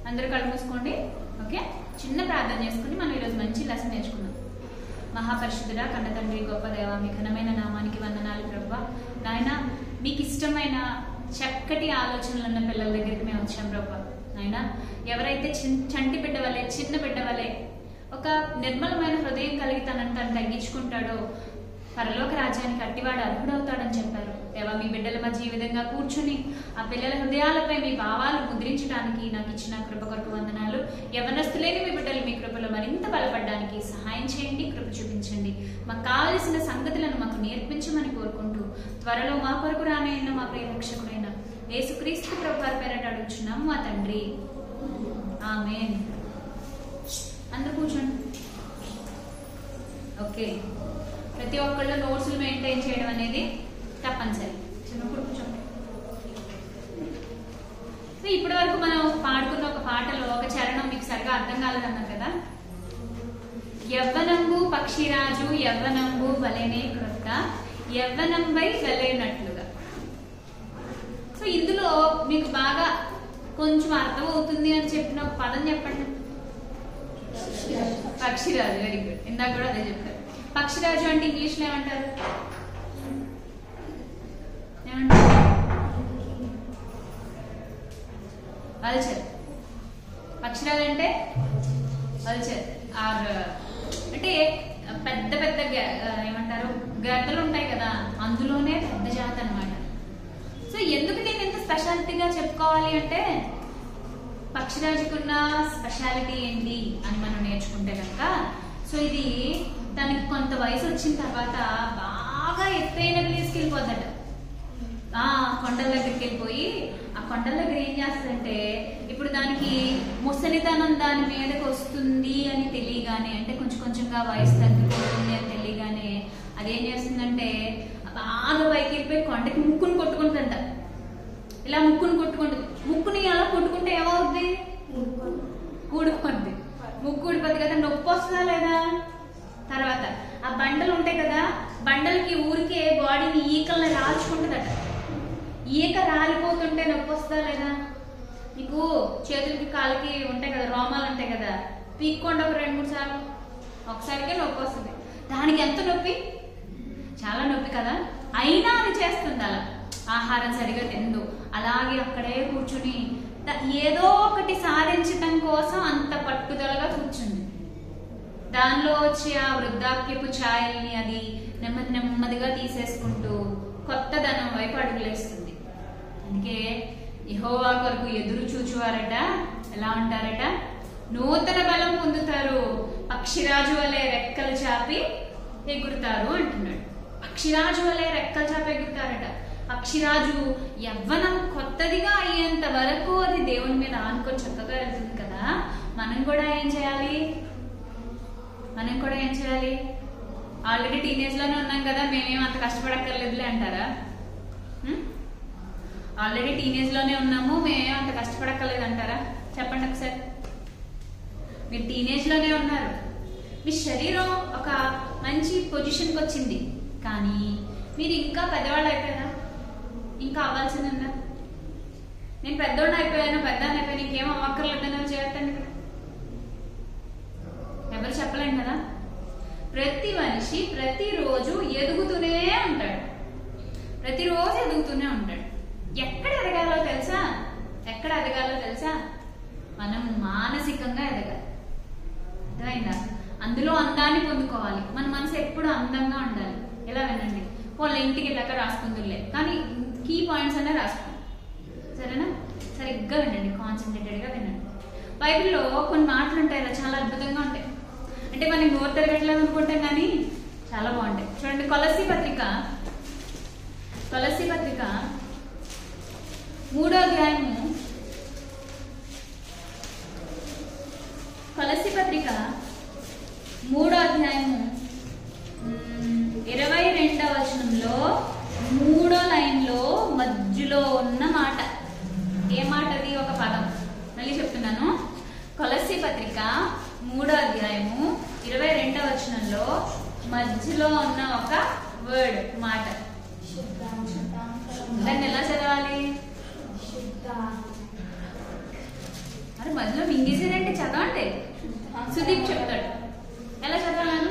అందరూ కళ్ళు మూసుకోండి ఓకే చిన్న ప్రార్థన చేసుకుని మనం ఈరోజు మంచి లెసన్ నేర్చుకుందాం మహాపరిశుద్ధుడా కన్న తండ్రి గొప్ప దేవ మీ ఘనమైన నామానికి వందనాలు ప్రభా నాయన మీకు ఇష్టమైన చక్కటి ఆలోచనలు ఉన్న పిల్లల దగ్గరికి మేము వచ్చాం ప్రభా నాయన ఎవరైతే చిన్- చంటి బిడ్డ వలె చిన్న బిడ్డ వలె ఒక నిర్మలమైన హృదయం కలిగి తనను తను తగ్గించుకుంటాడో పరలోక రాజ్యానికి అట్టివాడు అర్హుడవుతాడని చెప్పారు దేవా మీ బిడ్డల మధ్య ఈ విధంగా కూర్చుని ఆ పిల్లల హృదయాలపై మీ భావాలు ముద్రించడానికి నాకు ఇచ్చిన కృప కొరకు వందనాలు యవనస్తులేని మీ బిడ్డలు మీ కృపలో మరింత బలపడడానికి సహాయం చేయండి కృప చూపించండి మాకు కావలసిన సంగతులను మాకు నేర్పించమని కోరుకుంటూ త్వరలో మా కొరకు రానైన మా ప్రియ రక్షకుడైన యేసుక్రీస్తు ప్రభు వారి పేరట అడుగుచున్నాం మా తండ్రి ఆమేన్ అందరూ కూర్చోండి ఓకే ప్రతి ఒక్కళ్ళు నోట్స్లు మెయింటైన్ చేయడం అనేది తప్పనిసరి చిన్నప్పుడు కూర్చోండి సో ఇప్పటి వరకు మనం పాడుకున్న ఒక పాటలో ఒక చరణం మీకు సరిగా అర్థం కాలేదన్నాం కదా యవ్వనంబు పక్షిరాజు యవ్వనంబు వలెనే క్రొత్త యవ్వనంబై వెలైనట్లుగా సో ఇందులో మీకు బాగా కొంచెం అర్థం అవుతుంది అని చెప్పిన ఒక పదం చెప్పండి పక్షిరాజు వెరీ గుడ్ ఇందాక కూడా అదే చెప్పారు పక్షిరాజు అంటే ఇంగ్లీష్ లో ఏమంటారు ఏమంటారు వల్చర్ పక్షిరాజు అంటే వల్చర్ ఆర్ అంటే పెద్ద పెద్ద గె- ఏమంటారు గద్దలు ఉంటాయి కదా అందులోనే పెద్ద జాతి అన్నమాట సో ఎందుకు నేను ఇంత స్పెషాలిటీగా చెప్పుకోవాలి అంటే పక్షిరాజుకున్న స్పెషాలిటీ ఏంటి అని మనం నేర్చుకుంటే కనుక సో ఇది తనకి కొంత వయసు వచ్చిన తర్వాత బాగా ఎత్తైన ప్లేస్కి వెళ్ళిపోద్దట ఆ కొండల దగ్గరికి వెళ్ళిపోయి ఆ కొండల దగ్గర ఏం చేస్తుందంటే ఇప్పుడు దానికి ముసలితనం దాని మీదకి వస్తుంది అని తెలియగానే అంటే కొంచెం కొంచెంగా వయసు తగ్గిపోతుంది అని తెలియగానే అదేం చేస్తుందంటే బాగా పైకి వెళ్ళిపోయి కొండకి ముక్కుని కొట్టుకుంటుందంట ఇలా ముక్కుని కొట్టుకుంటుంది ముక్కుని అలా కొట్టుకుంటే ఏమవుద్ది ఊడిపోద్ది ముక్కు ఊడిపోద్ది కదా నొప్పి వస్తుందా లేదా తర్వాత ఆ బండలు ఉంటాయి కదా బండలకి ఊరికే బాడీని ఈకల్ని రాల్చుకుంటుందట ఈక రాలిపోతుంటే నొప్పి వస్తుందా లేదా నీకు చేతులకి కాళ్ళకి ఉంటాయి కదా రోమాలు ఉంటాయి కదా పీక్కోండి ఒక రెండు మూడు సార్లు ఒకసారికే నొప్పి వస్తుంది దానికి ఎంత నొప్పి చాలా నొప్పి కదా అయినా అది చేస్తుంది అలా ఆహారం సరిగా తిందు అలాగే అక్కడే కూర్చుని ద- ఏదో ఒకటి సాధించటం కోసం అంత పట్టుదలగా కూర్చుంది దానిలో వచ్చే ఆ వృద్ధాప్యపు ఛాయల్ని అది నెమ్మది నెమ్మదిగా తీసేసుకుంటూ కొత్త ధనం వైపు అడుగులేస్తుంది అందుకే యెహోవా కొరకు ఎదురు చూచువారట ఎలా ఉంటారట నూతన బలం పొందుతారు పక్షిరాజు వలె రెక్కలు చాపి ఎగురుతారు అంటున్నాడు పక్షిరాజు వలె రెక్కలు చాపి ఎగురుతారట పక్షిరాజు యవ్వనం కొత్తదిగా అయ్యేంత వరకు అది దేవుని మీద ఆనుకొని చక్కగా వెళ్తుంది కదా మనం కూడా ఏం చేయాలి మనం కూడా ఏం చేయాలి ఆల్రెడీ టీనేజ్ లోనే ఉన్నాం కదా మేమేం అంత కష్టపడక్కర్లేదులే అంటారా ఆల్రెడీ టీనేజ్ లోనే ఉన్నాము మేమేం అంత కష్టపడక్కర్లేదు అంటారా చెప్పండి ఒకసారి మీరు టీనేజ్ లోనే ఉన్నారు మీ శరీరం ఒక మంచి పొజిషన్కి వచ్చింది కానీ మీరు ఇంకా పెద్దవాళ్ళు అయిపోయారా ఇంకా అవ్వాల్సిందా నేను పెద్దోడిని అయిపోయాను పెద్దాన్ని అయిపోయాను ఇంకేం అవ్వక్కర్లేదని చేస్తాను ఇక్కడ ఎవరు చెప్పలేం కదా ప్రతి మనిషి ప్రతిరోజు ఎదుగుతూనే ఉంటాడు ప్రతిరోజు ఎదుగుతూనే ఉంటాడు ఎక్కడ ఎదగాలో తెలుసా ఎక్కడ ఎదగాలో తెలుసా మనం మానసికంగా ఎదగాలి అర్థమైందా అందులో అందాన్ని పొందుకోవాలి మన మనసు ఎప్పుడు అందంగా ఉండాలి ఎలా వినండి వాళ్ళ ఇంటికి వెళ్ళాక రాసుకుందులే కానీ కీ పాయింట్స్ అనే రాసుకోండి సరేనా సరిగ్గా వినండి కాన్సన్ట్రేటెడ్గా వినండి బైబిల్లో కొన్ని మాటలు ఉంటాయి అలా చాలా అద్భుతంగా ఉంటాయి అంటే మనకి నోరు తిరగట్లేదు అనుకుంటాం కానీ చాలా బాగుంటాయి చూడండి కొలసి పత్రిక కొలసి పత్రిక మూడో అధ్యాయము కొలసి పత్రిక మూడో అధ్యాయము మ్, ఇరవై రెండవ వచనంలో మూడో లైన్లో మధ్యలో ఉన్న మాట ఏ మాట అది ఒక పదం మళ్ళీ చెప్తున్నాను కొలసి పత్రిక మూడో అధ్యాయము ఇరవై రెండవ వచనంలో మధ్యలో ఉన్న ఒక వర్డ్ మాట దాన్ని ఎలా చదవాలి మరి అసలు మధ్యలో మింగేసేదంటే చదవండి సుదీప్ చెప్తాడు ఎలా చదవాలను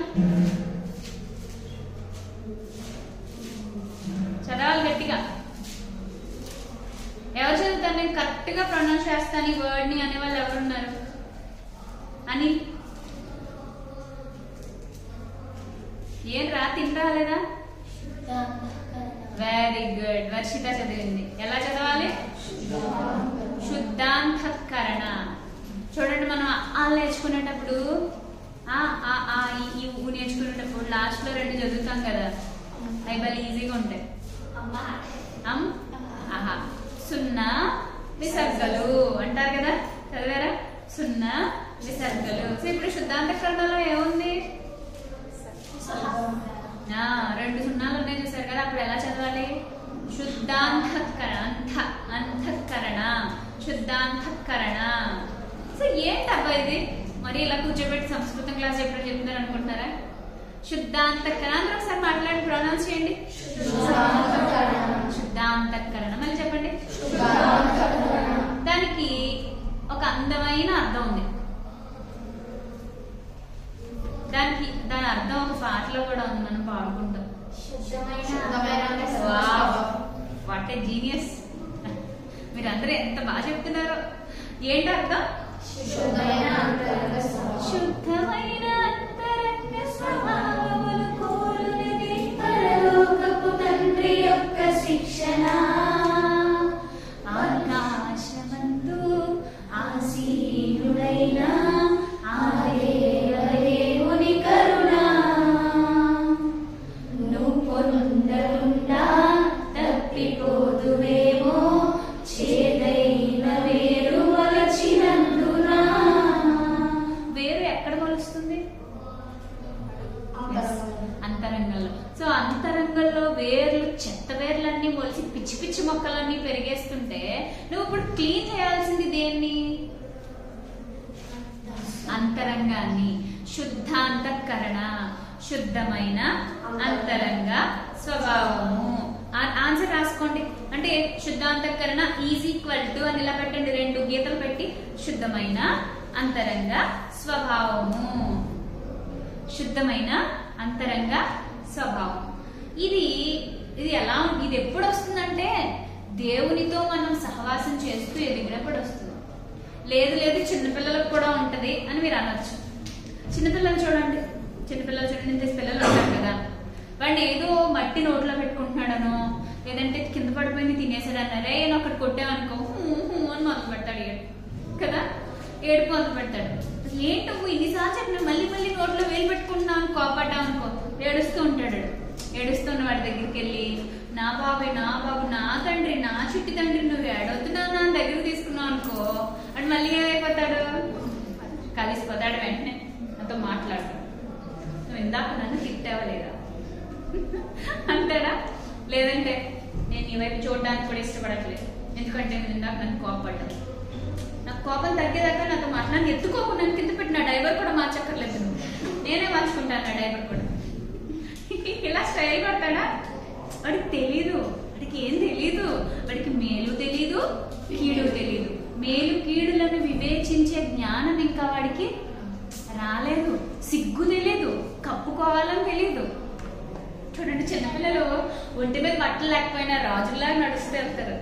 చదవాలి గట్టిగా ఎవరు చదువుతారు నేను కరెక్ట్ గా ప్రొనౌన్స్ చేస్తాను ఈ వర్డ్ ని అనే వాళ్ళు ఎవరున్నారు అని ఏం రా తింటా లేదా వెరీ గుడ్ వర్షిత చదివింది ఎలా చదవాలి శుద్ధాంతఃకరణ చూడండి మనం ఆ నేర్చుకునేటప్పుడు ఆ ఆ ఆ ఈ ఈ ఊ నేర్చుకునేటప్పుడు లాస్ట్ లో రెండు చదువుతాం కదా అవి భలే ఈజీగా ఉంటాయి అమ్ ఆహా సున్నా విసర్గలు అంటారు కదా చదివారా సున్నా విసర్గలు సో ఇప్పుడు శుద్ధాంతకరణలో ఏముంది ఆ, రెండు సున్నాలు ఉన్నాయి చూసారు కదా అప్పుడు ఎలా చదవాలి శుద్ధాంతఃకరణ అంత అంతఃకరణ శుద్ధాంతఃకరణ సో ఏంటబ్బా ఇది మరి ఇలా కూర్చోబెట్టి సంస్కృతం క్లాస్ ఎప్పుడు చెప్తారు అనుకుంటున్నారా శుద్ధాంతఃకరణ అందరూ ఒకసారి మాట్లాడి ప్రొనౌన్స్ చేయండి శుద్ధాంతఃకరణ మళ్ళీ చెప్పండి దానికి ఒక అందమైన అర్థం ఉంది దానికి దాని అర్థం ఒక పాటలో కూడా ఉంది మనం పాడుకుంటాం వాట్ ఏ జీనియస్ మీరందరూ ఎంత బాగా చెప్తున్నారో ఏంటి అర్థం శుద్ధమైన అంతరంగ స్వభావములు కోరునిది పరలోకపు తండ్రి యొక్క శిక్షణ ఆకాశమందు ఆసీనుడైన ఆ దేవదేవుని కరుణ నువ్వు పొందకుండా తప్పిపోదువేమో చేదైన వేరు వలచినందున వేరు ఎక్కడ మొలుస్తుంది అంతరంగంలో సో అంతరంగంలో వేర్లు చెత్త వేర్లన్నీ మొలిచి పిచ్చి పిచ్చి మొక్కలన్నీ పెరిగేస్తుంటే నువ్వు ఇప్పుడు క్లీన్ చేయాల్సింది దేన్ని అంతరంగాన్ని శుద్ధాంతఃకరణ శుద్ధమైన అంతరంగ స్వభావము ఆ- ఆన్సర్ రాసుకోండి అంటే శుద్ధాంతఃకరణ ఈజ్ ఈక్వల్ టు అని ఇలా పెట్టండి రెండు గీతలు పెట్టి శుద్ధమైన అంతరంగ స్వభావము శుద్ధమైన అంతరంగ స్వభావం ఇది ఇది ఎలా ఉం- ఇది ఎప్పుడు వస్తుందంటే దేవునితో మనం సహవాసం చేస్తూ ఎదిగినప్పుడు వస్తుంది లేదు లేదు చిన్నపిల్లలకు కూడా ఉంటది అని మీరు అనొచ్చు చిన్నపిల్లలు చూడండి చిన్నపిల్లలు చూడండి ఇంత పిల్లలు ఉంటారు కదా వాడిని ఏదో మట్టి నోట్లో పెట్టుకుంటున్నాడనో లేదంటే కింద పడిపోయి తినేసాడన్న రే నేను ఒకటి కొట్టామనుకో హూ హూ అని మొదలు పెడతాడు ఏడు కదా ఏడుపు మొదలు పెడతాడు అసలు ఏంటి నువ్వు ఇన్నిసార్లు చెప్పిన మళ్ళీ మళ్ళీ నోట్లో వేలు పెట్టుకుంటున్నావు కోపడ్డావు అనుకో ఏడుస్తూ ఉంటాడు వాడు. ఏడుస్తున్న వాడి దగ్గరికి వెళ్ళి నా బాబే నా బాబు నా తండ్రి నా చుట్టి తండ్రి నువ్వు ఏడవుతున్నావు నా దగ్గర తీసుకున్నావు అనుకో అని మళ్ళీ ఏమైపోతాడు కలిసిపోతాడు వెంటనే నాతో మాట్లాడతాడు నువ్వు ఇందాక నన్ను తిట్టావా లేదా అంతేనా లేదంటే నేను నీ వైపు చూడడానికి కూడా ఇష్టపడట్లేదు ఎందుకంటే నువ్వు ఇందాక నన్ను కోపడ్డావు నాకు కోపం తగ్గేదాకా నాతో మాట్లాడి ఎత్తుకోకు నన్ను కింద పెట్టిన డైవర్ కూడా మార్చక్కర్లేదు నువ్వు నేనే మార్చుకుంటాను నా డైవర్ కూడా ఇలా స్టైల్ పడతాడా వాడికి తెలీదు వాడికి ఏం తెలీదు వాడికి మేలు తెలీదు కీడు తెలీదు మేలు కీడులను వివేచించే జ్ఞానం ఇంకా వాడికి రాలేదు సిగ్గు తెలీదు కప్పుకోవాలని తెలీదు చూడండి చిన్నపిల్లలు ఒంటి మీద బట్టలు లేకపోయినా రాజుల్లాగా నడుస్తూ వెళ్తారు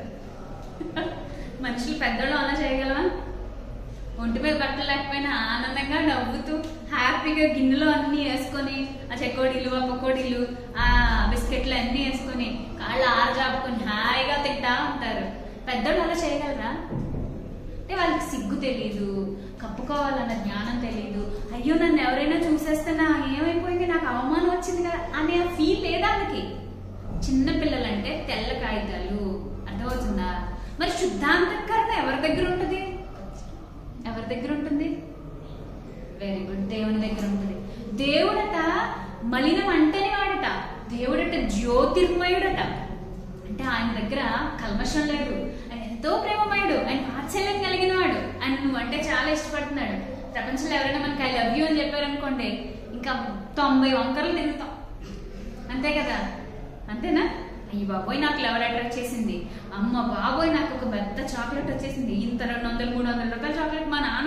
మనుషులు పెద్దోళ్ళు అలా చేయగలవా ఒంటి మీద బట్టలు లేకపోయినా ఆనందంగా నవ్వుతూ హ్యాపీగా గిన్నెలో అన్ని వేసుకొని ఆ చెకోడీలు ఆ పకోడీలు ఆ బిస్కెట్లు అన్ని వేసుకొని కాళ్ళు ఆరజాపుకొని హాయిగా తింటా ఉంటారు పెద్దోళ్ళు అలా చేయగలరా అంటే వాళ్ళకి సిగ్గు తెలీదు కప్పుకోవాలన్న జ్ఞానం తెలీదు అయ్యో నన్ను ఎవరైనా చూసేస్తే నా ఏమైపోయింది నాకు అవమానం వచ్చింది కదా అనే ఫీల్ లేదా వాళ్ళకి చిన్న పిల్లలంటే తెల్ల కాగితాలు అర్థమవుతుందా మరి శుద్ధాంతకరణ ఎవరి దగ్గర ఉంటుంది ఎవరి దగ్గర ఉంటుంది వెరీ గుడ్ దేవుని దగ్గర ఉంటుంది దేవుడట మలినం అంటని వాడట దేవుడట జ్యోతిర్మయుడట అంటే ఆయన దగ్గర కల్మషం లేదు ఆయన ఎంతో ప్రేమమయుడు ఆయన వాత్సల్యం కలిగిన వాడు ఆయన నువ్వు అంటే చాలా ఇష్టపడుతున్నాడు ప్రపంచంలో ఎవరైనా మనకి ఐ లవ్ యూ అని చెప్పారనుకోండి ఇంకా తొంభై వంకరలు తిరుగుతాం అంతే కదా అంతేనా అయ్యి బాబోయ్ నాకు లెవెల్ అట్రాక్ట్ చేసింది అమ్మ బాబోయ్ నాకు ఒక పెద్ద చాక్లెట్ వచ్చేసింది ఇంత రెండు వందలు మూడు వందల రూపాయల చాక్లెట్ మా నాన్న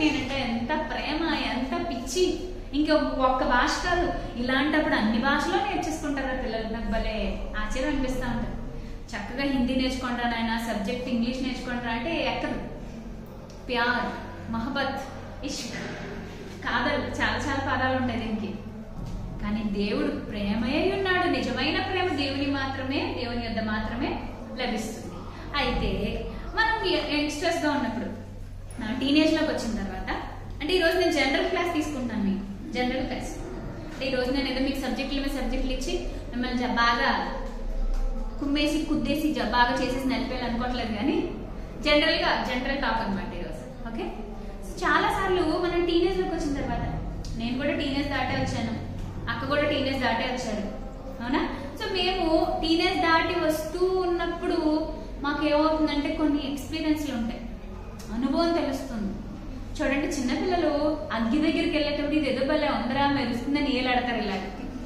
నేనంటే ఎంత ప్రేమ ఎంత పిచ్చి ఇంకా ఒక్క భాష కాదు ఇలాంటప్పుడు అన్ని భాషలో నేర్చేసుకుంటారా పిల్లలు నాకు భలే ఆశ్చర్యం అనిపిస్తూ ఉంటుంది చక్కగా హిందీ నేర్చుకుంటాను ఆయన సబ్జెక్ట్ ఇంగ్లీష్ నేర్చుకుంటారా అంటే ఎక్కదు ప్యార్ మహబత్ ఇష్క్ కాదలు చాలా చాలా పదాలు ఉంటాయి దీనికి కానీ దేవుడు ప్రేమే ఉన్నాడు నిజమైన ప్రేమ దేవుని మాత్రమే దేవుని యొద్ద మాత్రమే లభిస్తుంది అయితే మనం యంగ్స్టర్స్ గా ఉన్నప్పుడు టీనేజ్ లోకి వచ్చిన తర్వాత అంటే ఈ రోజు నేను జనరల్ క్లాస్ తీసుకుంటాను మీకు జనరల్ క్లాస్ అంటే ఈ రోజు నేను ఏదో మీకు సబ్జెక్టుల మీద సబ్జెక్టులు ఇచ్చి మిమ్మల్ని జ- బాగా కుమ్మేసి కుద్దేసి జ- బాగా చేసేసి నలిపేయాలి అనుకోవట్లేదు కానీ జనరల్ గా జనరల్ టాక్ అనమాట ఈరోజు ఓకే సో చాలా సార్లు మనం టీనేజ్ లోకి వచ్చిన తర్వాత నేను కూడా టీనేజ్ దాటే వచ్చాను అక్క కూడా టీనేజ్ దాటే వచ్చారు అవునా సో మేము టీనేజ్ దాటి వస్తూ ఉన్నప్పుడు మాకు ఏమవుతుందంటే కొన్ని ఎక్స్పీరియన్స్లు ఉంటాయి అనుభవం తెలుస్తుంది చూడండి చిన్నపిల్లలు అగ్గి దగ్గరికి వెళ్ళేటప్పుడు ఇది ఏదో భలే ఉందరా మెరుస్తుందని ఏలాడతారు ఇలాగ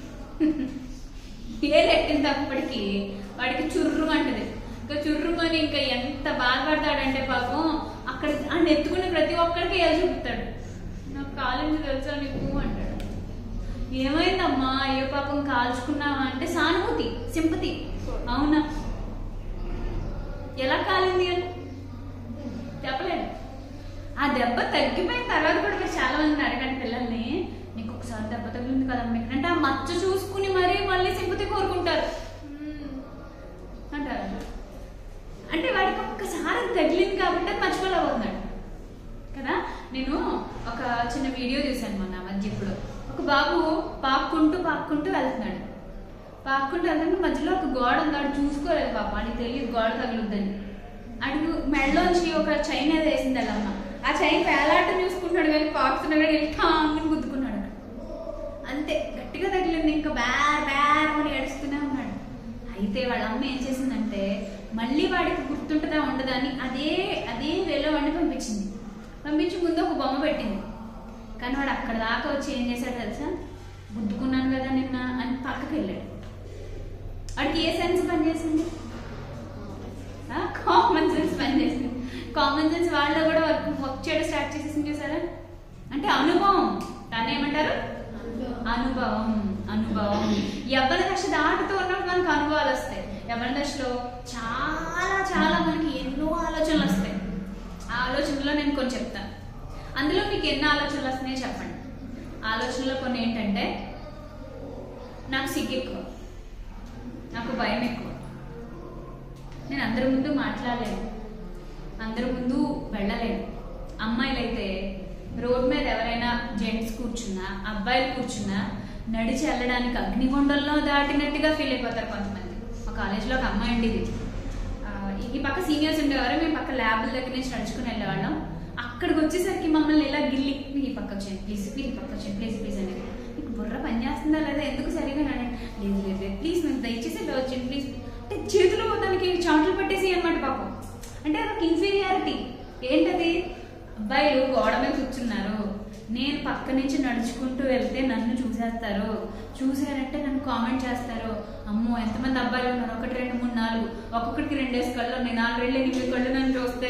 ఏలెట్టినప్పటికీ వాడికి చుర్రు అంటది ఇంకా చుర్రుమని ఇంకా ఎంత బాధపడతాడంటే పాపం అక్కడ ఆ ఎత్తుకునే ప్రతి ఒక్కరికి ఏలు చూపుతాడు నాకు కాలేజీ తెలుసా నీకు అంటాడు ఏమైందమ్మా ఏ పాపం కాల్చుకున్నావా అంటే సానుభూతి సింపతి అవునా ఎలా కాలింది అని చెప్పలేదు ఆ దెబ్బ తగ్గిపోయిన తర్వాత కూడా మీరు చాలా మంది అడగండి పిల్లల్ని నీకు ఒకసారి దెబ్బ తగిలింది కదా మీకు అంటే ఆ మచ్చ చూసుకుని మరీ మళ్ళీ సింపతి కోరుకుంటారు "మ్మ్" అంటారు అంటే వాడికి ఒక్కసారి అది తగిలింది కాబట్టి అది మర్చిపోలేకపోతున్నాడు కదా నేను ఒక చిన్న వీడియో చూశాను మొన్న ఆ మధ్య ఇప్పుడు ఒక బాబు పాక్కుంటూ పాక్కుంటూ వెళ్తున్నాడు పాక్కుంటూ వెళ్తుంటే మధ్యలో ఒక గోడ ఉంది ఆడు చూసుకోలేదు పాప అని తెలియదు గోడ తగులుద్దని అడుగు మెడలోంచి ఒక చైన్ ఏదో వేసింది వాళ్ళమ్మ ఆ చైన్ వేలాటం చూసుకుంటున్నాడు కానీ పాకుతున్నాడు కానీ వెళ్ళి ఠాంగుని గుద్దుకున్నాడు అంతే గట్టిగా తగిలింది ఇంకా బ్యార్ బ్యార్ అని ఏడుస్తూనే ఉన్నాడు అయితే వాళ్ళ అమ్మ ఏం చేసిందంటే మళ్ళీ వాడికి గుర్తుంటుందా ఉండదా అని అదే అదే వేలో వాడిని పంపించింది పంపించి ముందు ఒక బొమ్మ పెట్టింది కానీ వాడు అక్కడ దాకా వచ్చి ఏం చేశాడు తెలుసా గుద్దుకున్నాను కదా నిన్న అని పక్కకి వెళ్ళాడు వాడికి ఏ సెన్స్ పనిచేసింది కామన్ సెన్స్ పనిచేసింది కామన్ సెన్స్ వాళ్ళలో కూడా వర్క్ వర్క్ చేయడం స్టార్ట్ చేసేసింది చూసారా అంటే అనుభవం దాన్ని ఏమంటారు అనుభవం అనుభవం యవ్వన దశ దాటుతూ ఉన్నప్పుడు మనకు అనుభవాలు వస్తాయి యవ్వన దశలో చాలా చాలా మనకి ఎన్నో ఆలోచనలు వస్తాయి ఆ ఆలోచనలో నేను కొన్ని చెప్తాను అందులో మీకు ఎన్ని ఆలోచనలు వస్తున్నాయో చెప్పండి ఆలోచనలో కొన్ని ఏంటంటే నాకు సిగ్గు ఎక్కువ నాకు భయం ఎక్కువ నేను అందరి ముందు మాట్లాడలేను అందరి ముందు వెళ్ళలేను అమ్మాయిలైతే రోడ్ మీద ఎవరైనా జెంట్స్ కూర్చున్నా అబ్బాయిలు కూర్చున్నా నడిచి వెళ్ళడానికి అగ్నిగుండంలో దాటినట్టుగా ఫీల్ అయిపోతారు కొంతమంది మా కాలేజీలో ఒక అమ్మాయి ఉండేది ఆ, ఈ- ఈ పక్క సీనియర్స్ ఉండేవారు మేము పక్క ల్యాబ్ల దగ్గర నుంచి నడుచుకుని వెళ్ళేవాళ్ళం అక్కడికి వచ్చేసరికి మమ్మల్ని ఇలా గిల్లి మీరు ఈ పక్క వచ్చేయండి ప్లీజ్ మీరు ఈ పక్క వచ్చేయండి ప్లీజ్ ప్లీజ్ అనేది మీకు బుర్ర పని చేస్తుందా లేదా ఎందుకు సరిగా అనండి లేదు లేదు లేదు ప్లీజ్ మేము దయచేసి ఇలా వచ్చేయండి ప్లీజ్ అంటే చేతిలో దానికి చాట్లు పట్టేసి అనమాట పాపం అంటే అదొక ఇన్ఫీరియారిటీ ఏంటది అబ్బాయిలు గోడ మీద కూర్చున్నారు నేను పక్క నుంచి నడుచుకుంటూ వెళ్తే నన్ను చూసేస్తారు చూసారంటే నన్ను కామెంట్ చేస్తారు అమ్మో ఎంతమంది అబ్బాయిలు ఉన్నారు ఒకటి రెండు మూడు నాలుగు ఒక్కొక్కటికి రెండేసి కళ్ళు ఉన్నాయి నాలుగు రెండు ఎనిమిది కళ్ళు నన్ను చూస్తే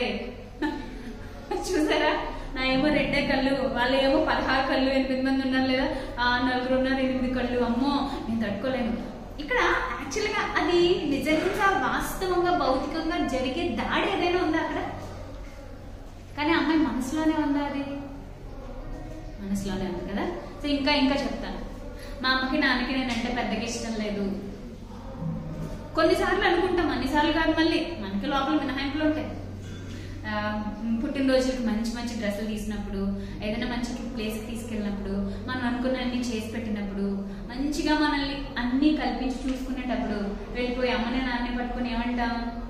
చూసారా నా ఏమో రెండే కళ్ళు వాళ్ళు ఏమో పదహారు కళ్ళు ఎనిమిది మంది ఉన్నారు లేదా ఆ నలుగురు ఉన్నారు ఎనిమిది కళ్ళు అమ్మో నేను తట్టుకోలేను ఇక్కడ యాక్చువల్గా అది నిజంగా వాస్తవంగా భౌతికంగా జరిగే దాడి ఏదైనా ఉందా అక్కడ కానీ ఆ అమ్మాయి మనసులోనే ఉందా అది మనసులోనే ఉంది కదా సో ఇంకా ఇంకా చెప్తాను మా అమ్మకి నాన్నకి నేనంటే పెద్దగా ఇష్టం లేదు కొన్నిసార్లు అనుకుంటాం అన్నిసార్లు కాదు మళ్ళీ మనకి లోపల మినహాయింపులు ఉంటాయి ఆ, పుట్టినరోజులకి మంచి మంచి డ్రెస్సులు తీసినప్పుడు ఏదైనా మంచి ప్లేస్కి తీసుకెళ్ళినప్పుడు మనం అనుకున్న అన్ని చేసి పెట్టినప్పుడు మంచిగా మనల్ని అన్నీ కల్పించి చూసుకునేటప్పుడు వెళ్ళిపోయి అమ్మని నాన్నని పట్టుకుని ఏమంటాం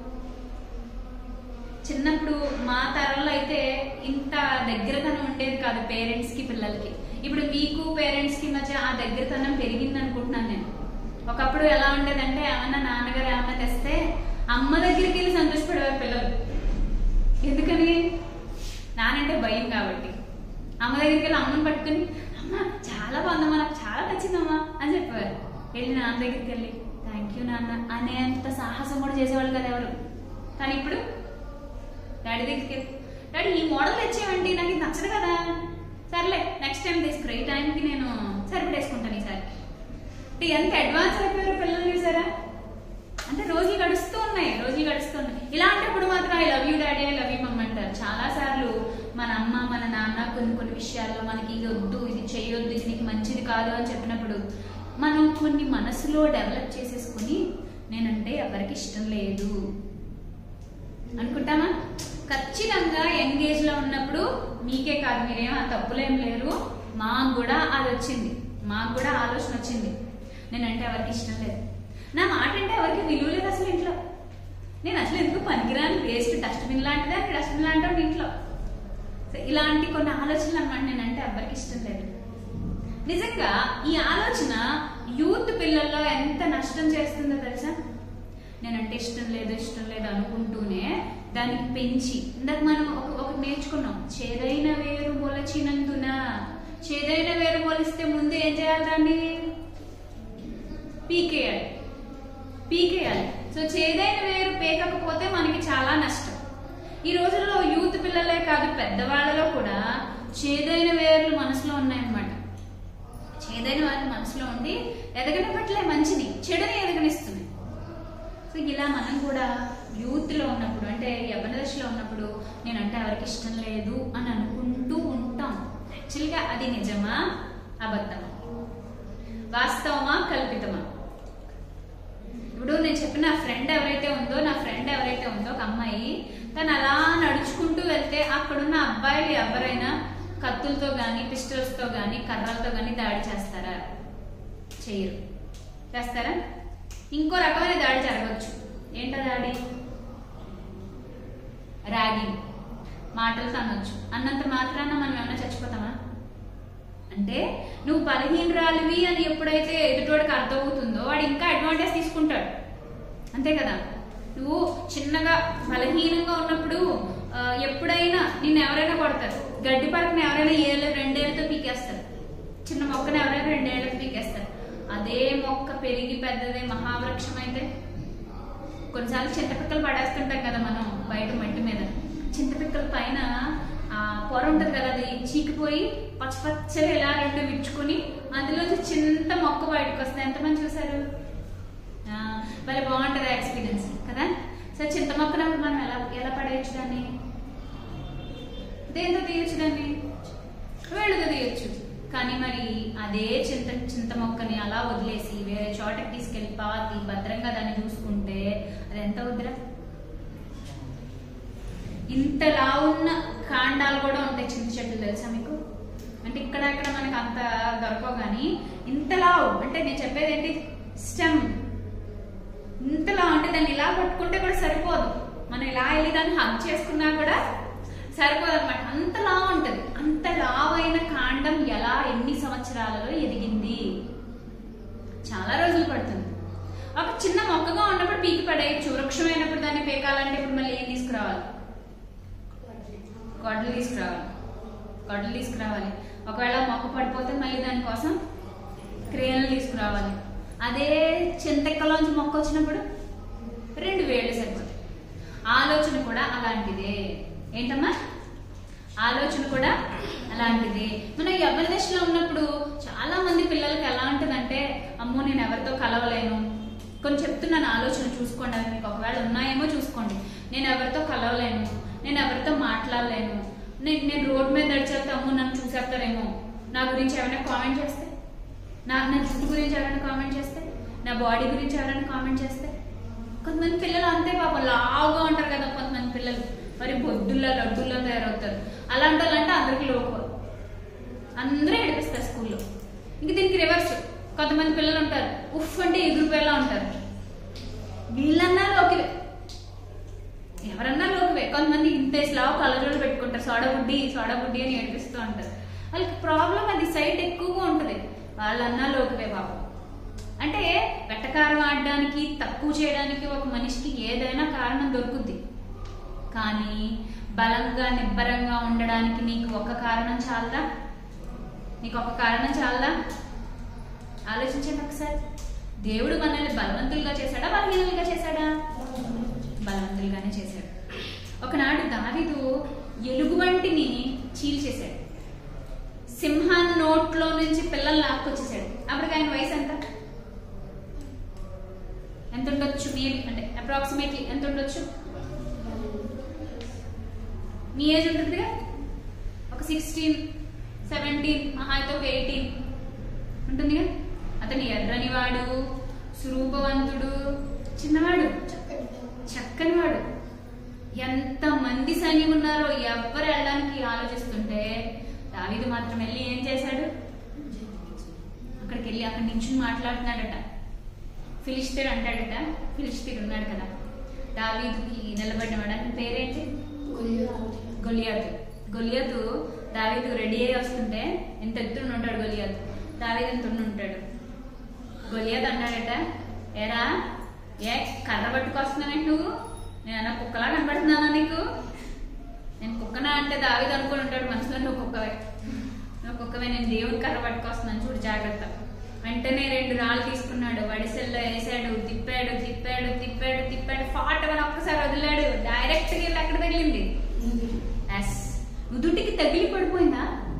చిన్నప్పుడు మా తరంలో అయితే ఇంత దగ్గరతనం ఉండేది కాదు పేరెంట్స్ కి పిల్లలకి ఇప్పుడు మీకు పేరెంట్స్ కి మధ్య ఆ దగ్గరతనం పెరిగింది అనుకుంటున్నాను నేను ఒకప్పుడు ఎలా ఉండేదంటే ఏమన్నా నాన్నగారు ఏమన్నా తెస్తే అమ్మ దగ్గరికి వెళ్ళి సంతోషపడేవారు పిల్లలు ఎందుకని నానంటే భయం కాబట్టి అమ్మ దగ్గరికి వెళ్ళి అమ్మని పట్టుకుని అమ్మ చాలా బాగుందమ్మా నాకు చాలా నచ్చిందమ్మా అని చెప్పేవారు వెళ్ళి నాన్న దగ్గరికి వెళ్ళి థ్యాంక్ యూ నాన్న అనేంత సాహసం కూడా చేసేవాళ్ళు కదా ఎవరు కానీ ఇప్పుడు డాడీ దగ్గరికి డాడీ ఈ మోడల్ తెచ్చేవండి నాకు ఇది నచ్చదు కదా సర్లే నెక్స్ట్ టైం తీసుకురా ఈ టైంకి నేను సరిపడేసుకుంటాను ఈసారి అంటే ఎంత అడ్వాన్స్ అయిపోయారో పిల్లలు చూసారా అంటే రోజులు గడుస్తూ ఉన్నాయి రోజులు గడుస్తూ ఉన్నాయి ఇలాంటప్పుడు మాత్రం I love you daddy I love you mama అంటారు చాలా సార్లు మన అమ్మ మన నాన్న కొన్ని కొన్ని విషయాల్లో మనకి ఇది వద్దు ఇది చేయొద్దు ఇది నీకు మంచిది కాదు అని చెప్పినప్పుడు మనం కొన్ని మనసులో డెవలప్ చేసేసుకుని నేనంటే ఎవరికి ఇష్టం లేదు అనుకుంటామా ఖచ్చితంగా ఎంగేజ్ లో ఉన్నప్పుడు మీకే కాదు మీరేం ఆ తప్పులేం లేరు మాకు కూడా అది వచ్చింది మాకు కూడా ఆలోచన వచ్చింది నేనంటే ఎవరికి ఇష్టం లేదు నా మాట అంటే ఎవరికి విలువ లేదు అసలు ఇంట్లో నేను అసలు ఎందుకు పనికిరాని వేస్ట్ డస్ట్బిన్ లాంటిదే డస్ట్బిన్ లాంటి ఇంట్లో సో ఇలాంటి కొన్ని ఆలోచనలు అన్నమాట నేనంటే ఎవరికి ఇష్టం లేదు నిజంగా ఈ ఆలోచన యూత్ పిల్లల్లో ఎంత నష్టం చేస్తుందో తెలుసా నేనంటే ఇష్టం లేదు ఇష్టం లేదు అనుకుంటూనే దానికి పెంచి ఇందాక మనం ఒక ఒకటి నేర్చుకున్నాం చేదైన వేరు మొలచినందున చేదైన వేరు మొలిస్తే ముందు ఏం చేయాలి దాన్ని పీకేయాలి పీకేయాలి సో చేదైన వేరు పేకకపోతే మనకి చాలా నష్టం ఈ రోజుల్లో యూత్ పిల్లలే కాదు పెద్దవాళ్ళలో కూడా చేదైన వేర్లు మనసులో ఉన్నాయన్నమాట చేదైన వారి మనసులో ఉండి ఎదగని పట్లే మంచిని చెడుని ఎదగనిస్తుంది సో ఇలా మనం కూడా యూత్ లో ఉన్నప్పుడు అంటే యవ్వన దశలో ఉన్నప్పుడు నేనంటే ఎవరికి ఇష్టం లేదు అని అనుకుంటూ ఉంటాం యాక్చువల్గా అది నిజమా అబద్ధమా వాస్తవమా కల్పితమా ఇప్పుడు నేను చెప్పిన ఫ్రెండ్ ఎవరైతే ఉందో నా ఫ్రెండ్ ఎవరైతే ఉందో ఒక అమ్మాయి తను అలా నడుచుకుంటూ వెళ్తే అక్కడున్న అబ్బాయిలు ఎవరైనా కత్తులతో గాని పిస్టల్స్ తో గాని కర్రలతో గాని దాడి చేస్తారా చేయరు చేస్తారా ఇంకో రకమైన దాడి జరగవచ్చు ఏంటో దాడి ర్యాగింగ్ మాటలు అనొచ్చు అన్నంత మాత్రాన మనం ఏమైనా చచ్చిపోతామా అంటే నువ్వు బలహీనరాలివి అని ఎప్పుడైతే ఎదుటోడికి అర్థమవుతుందో వాడు ఇంకా అడ్వాంటేజ్ తీసుకుంటాడు అంతే కదా నువ్వు చిన్నగా బలహీనంగా ఉన్నప్పుడు ఆ, ఎప్పుడైనా నిన్ను ఎవరైనా కొడతారు గడ్డి పరకని ఎవరైనా ఏళ్ళు రెండేళ్లతో పీకేస్తారు చిన్న మొక్కని ఎవరైనా రెండేళ్లతో పీకేస్తారు అదే మొక్క పెరిగి పెద్దదే మహావృక్షం అయితే కొన్నిసార్లు చింతపిక్కలు పడేస్తుంటాం కదా మనం బయట మట్టి మీద చింతపిక్కల పైన ఆ పొర ఉంటుంది కదా అది చీకిపోయి పచ్చ పచ్చగా ఇలా రెండు విచ్చుకుని అందులోంచి చింత మొక్క బయటకు వస్తుంది ఎంతమంది చూసారు ఆ, భలే బాగుంటుంది ఎక్స్పీరియన్స్ కదా సో చింత మొక్కనప్పుడు మనం ఎలా ఎలా పడేయచ్చు దాన్ని దేంతో తీయచ్చు దాన్ని వేళ్ళుగా తీయచ్చు కానీ మరి అదే చింత చింత మొక్కని అలా వదిలేసి వేరే చోటకి తీసుకెళ్లి పాతి భద్రంగా దాన్ని చూసుకుంటే అది ఎంత వద్దురా ఇంతలా ఉన్న కాండాలు కూడా ఉంటాయి చింత చెట్లు తెలుసా మీకు అంటే ఇక్కడ ఇక్కడ మనకు అంత దొరకవు కానీ ఇంతలా అంటే నేను చెప్పేది ఏంటి స్టెమ్ ఇంతలా అంటే దాన్ని ఇలా పట్టుకుంటే కూడా సరిపోదు మనం ఇలా వెళ్ళి దాన్ని హగ్ చేసుకున్నా కూడా సరిపోదు అనమాట అంతలా ఉంటది అంత లావైన కాండం ఎలా ఎన్ని సంవత్సరాలలో ఎదిగింది చాలా రోజులు పడుతుంది ఒక చిన్న మొక్కగా ఉన్నప్పుడు పీకి పడేయచ్చు వృక్షమైనప్పుడు దాన్ని పీకాలంటే ఇప్పుడు మళ్ళీ ఏం తీసుకురావాలి గొడ్డలు తీసుకురావాలి గొడ్డలు తీసుకురావాలి ఒకవేళ మొక్క పడిపోతే మళ్ళీ దానికోసం క్రేన్లు తీసుకురావాలి అదే చింతక్కలోంచి మొక్క వచ్చినప్పుడు రెండు వేళ్ళు సరిపోతాయి ఆలోచన కూడా అలాంటిదే ఏంటమ్మా ఆలోచన కూడా అలాంటిది మనం ఎవరి దశలో ఉన్నప్పుడు చాలా మంది పిల్లలకి ఎలా ఉంటుందంటే అమ్మో నేను ఎవరితో కలవలేను కొన్ని చెప్తున్నాను ఆలోచన చూసుకోండి అవి మీకు ఒకవేళ ఉన్నాయేమో చూసుకోండి నేను ఎవరితో కలవలేను నేను ఎవరితో మాట్లాడలేను నేను నేను రోడ్ మీద నడిచేస్తే అమ్మో నన్ను చూసేస్తారేమో నా గురించి ఏమైనా కామెంట్ చేస్తే నా నా జుట్టు గురించి ఎవరైనా కామెంట్ చేస్తే నా బాడీ గురించి ఎవరైనా కామెంట్ చేస్తే కొంతమంది పిల్లలు అంతే పాపం లావుగా ఉంటారు కదా కొంతమంది పిల్లలు మరి బొద్దుల్లో లడ్డుల్లో తయారవుతారు అలాంటి వాళ్ళు అంటే అందరికి లోపం అందరూ ఏడిపిస్తారు స్కూల్లో ఇంక దీనికి రివర్స్ కొంతమంది పిల్లలు ఉంటారు ఉఫ్ అంటే ఎదురుపేలా ఉంటారు వీళ్ళన్నా లోకివే ఎవరన్నా లోకివే కొంతమంది ఇంతే స్లావ్ కలజోళ్ళు పెట్టుకుంటారు సోడా బుడ్డి సోడా బుడ్డి అని ఏడిపిస్తూ ఉంటారు వాళ్ళకి ప్రాబ్లం అది సైట్ ఎక్కువగా ఉంటుంది వాళ్ళన్నా లోకివే పాపం అంటే వెట్టకారం ఆడడానికి తక్కువ చేయడానికి ఒక మనిషికి ఏదైనా కారణం దొరుకుద్ది కానీ బలంగా నిబ్బరంగా ఉండడానికి నీకు ఒక కారణం చాలదా నీకు ఒక కారణం చాలదా ఆలోచించండి ఒకసారి దేవుడు మనల్ని బలవంతులుగా చేశాడా బలహీనులుగా చేశాడా బలవంతులుగానే చేశాడు ఒకనాడు దావీదు ఎలుగుబంటిని చీల్చేశాడు సింహాన్ నోట్లో నుంచి పిల్లల్ని లాక్కొచ్చేసాడు అప్పటికి ఆయన వయసు ఎంత ఎంత ఉండొచ్చు మేబీ అంటే అప్రాక్సిమేట్లీ ఎంత ఉండొచ్చు మీ ఏజ్ ఉంటుందిగా ఒక సిక్స్టీన్ సెవెంటీన్ మహా అయితే ఒక ఎయిటీన్ ఉంటుందిగా అతను ఎర్రనివాడు స్వరూపవంతుడు చిన్నవాడు చక్కనివాడు ఎంత మంది సైన్యం ఉన్నారో ఎవ్వరు వెళ్ళడానికి ఆలోచిస్తుంటే దావీదు మాత్రం వెళ్ళి ఏం చేశాడు అక్కడికి వెళ్ళి అక్కడ నించుని మాట్లాడుతున్నాడట ఫిలిస్తీన్ అంటాడట ఫిలిస్తీన్ ఉన్నాడు కదా దావీదుకి నిలబడినవాడు అతని పేరేంటి గొలియాతు గొలియాతు దావీదు రెడీ అయ్యి వస్తుంటే ఎంత ఎత్తున ఉంటాడు గొలియాతు దావీదు ఎంత ఉంటాడు గొలియాతు అన్నాడట ఏరా ఏ కర్ర పట్టుకొస్తున్నావేంటి నువ్వు నేను అన్న కుక్కలా కనబడుతున్నానా నీకు నేను కుక్కనా అంటే దావీదు అనుకుని ఉంటాడు మనసులో నువ్వు కుక్కవే నువ్వు కుక్కవే నేను దేవుని కర్ర పట్టుకొస్తున్నాను చూడు జాగ్రత్త వెంటనే రెండు రాళ్ళు తీసుకున్నాడు వడిసెల్లో వేసాడు తిప్పాడు తిప్పాడు తిప్పాడు తిప్పాడు ఫాట్ అని ఒక్కసారి వదిలాడు డైరెక్ట్ గా వెళ్ళి ఎక్కడ తగిలింది ఎస్ నుదుటికి తగిలి పడిపోయిందా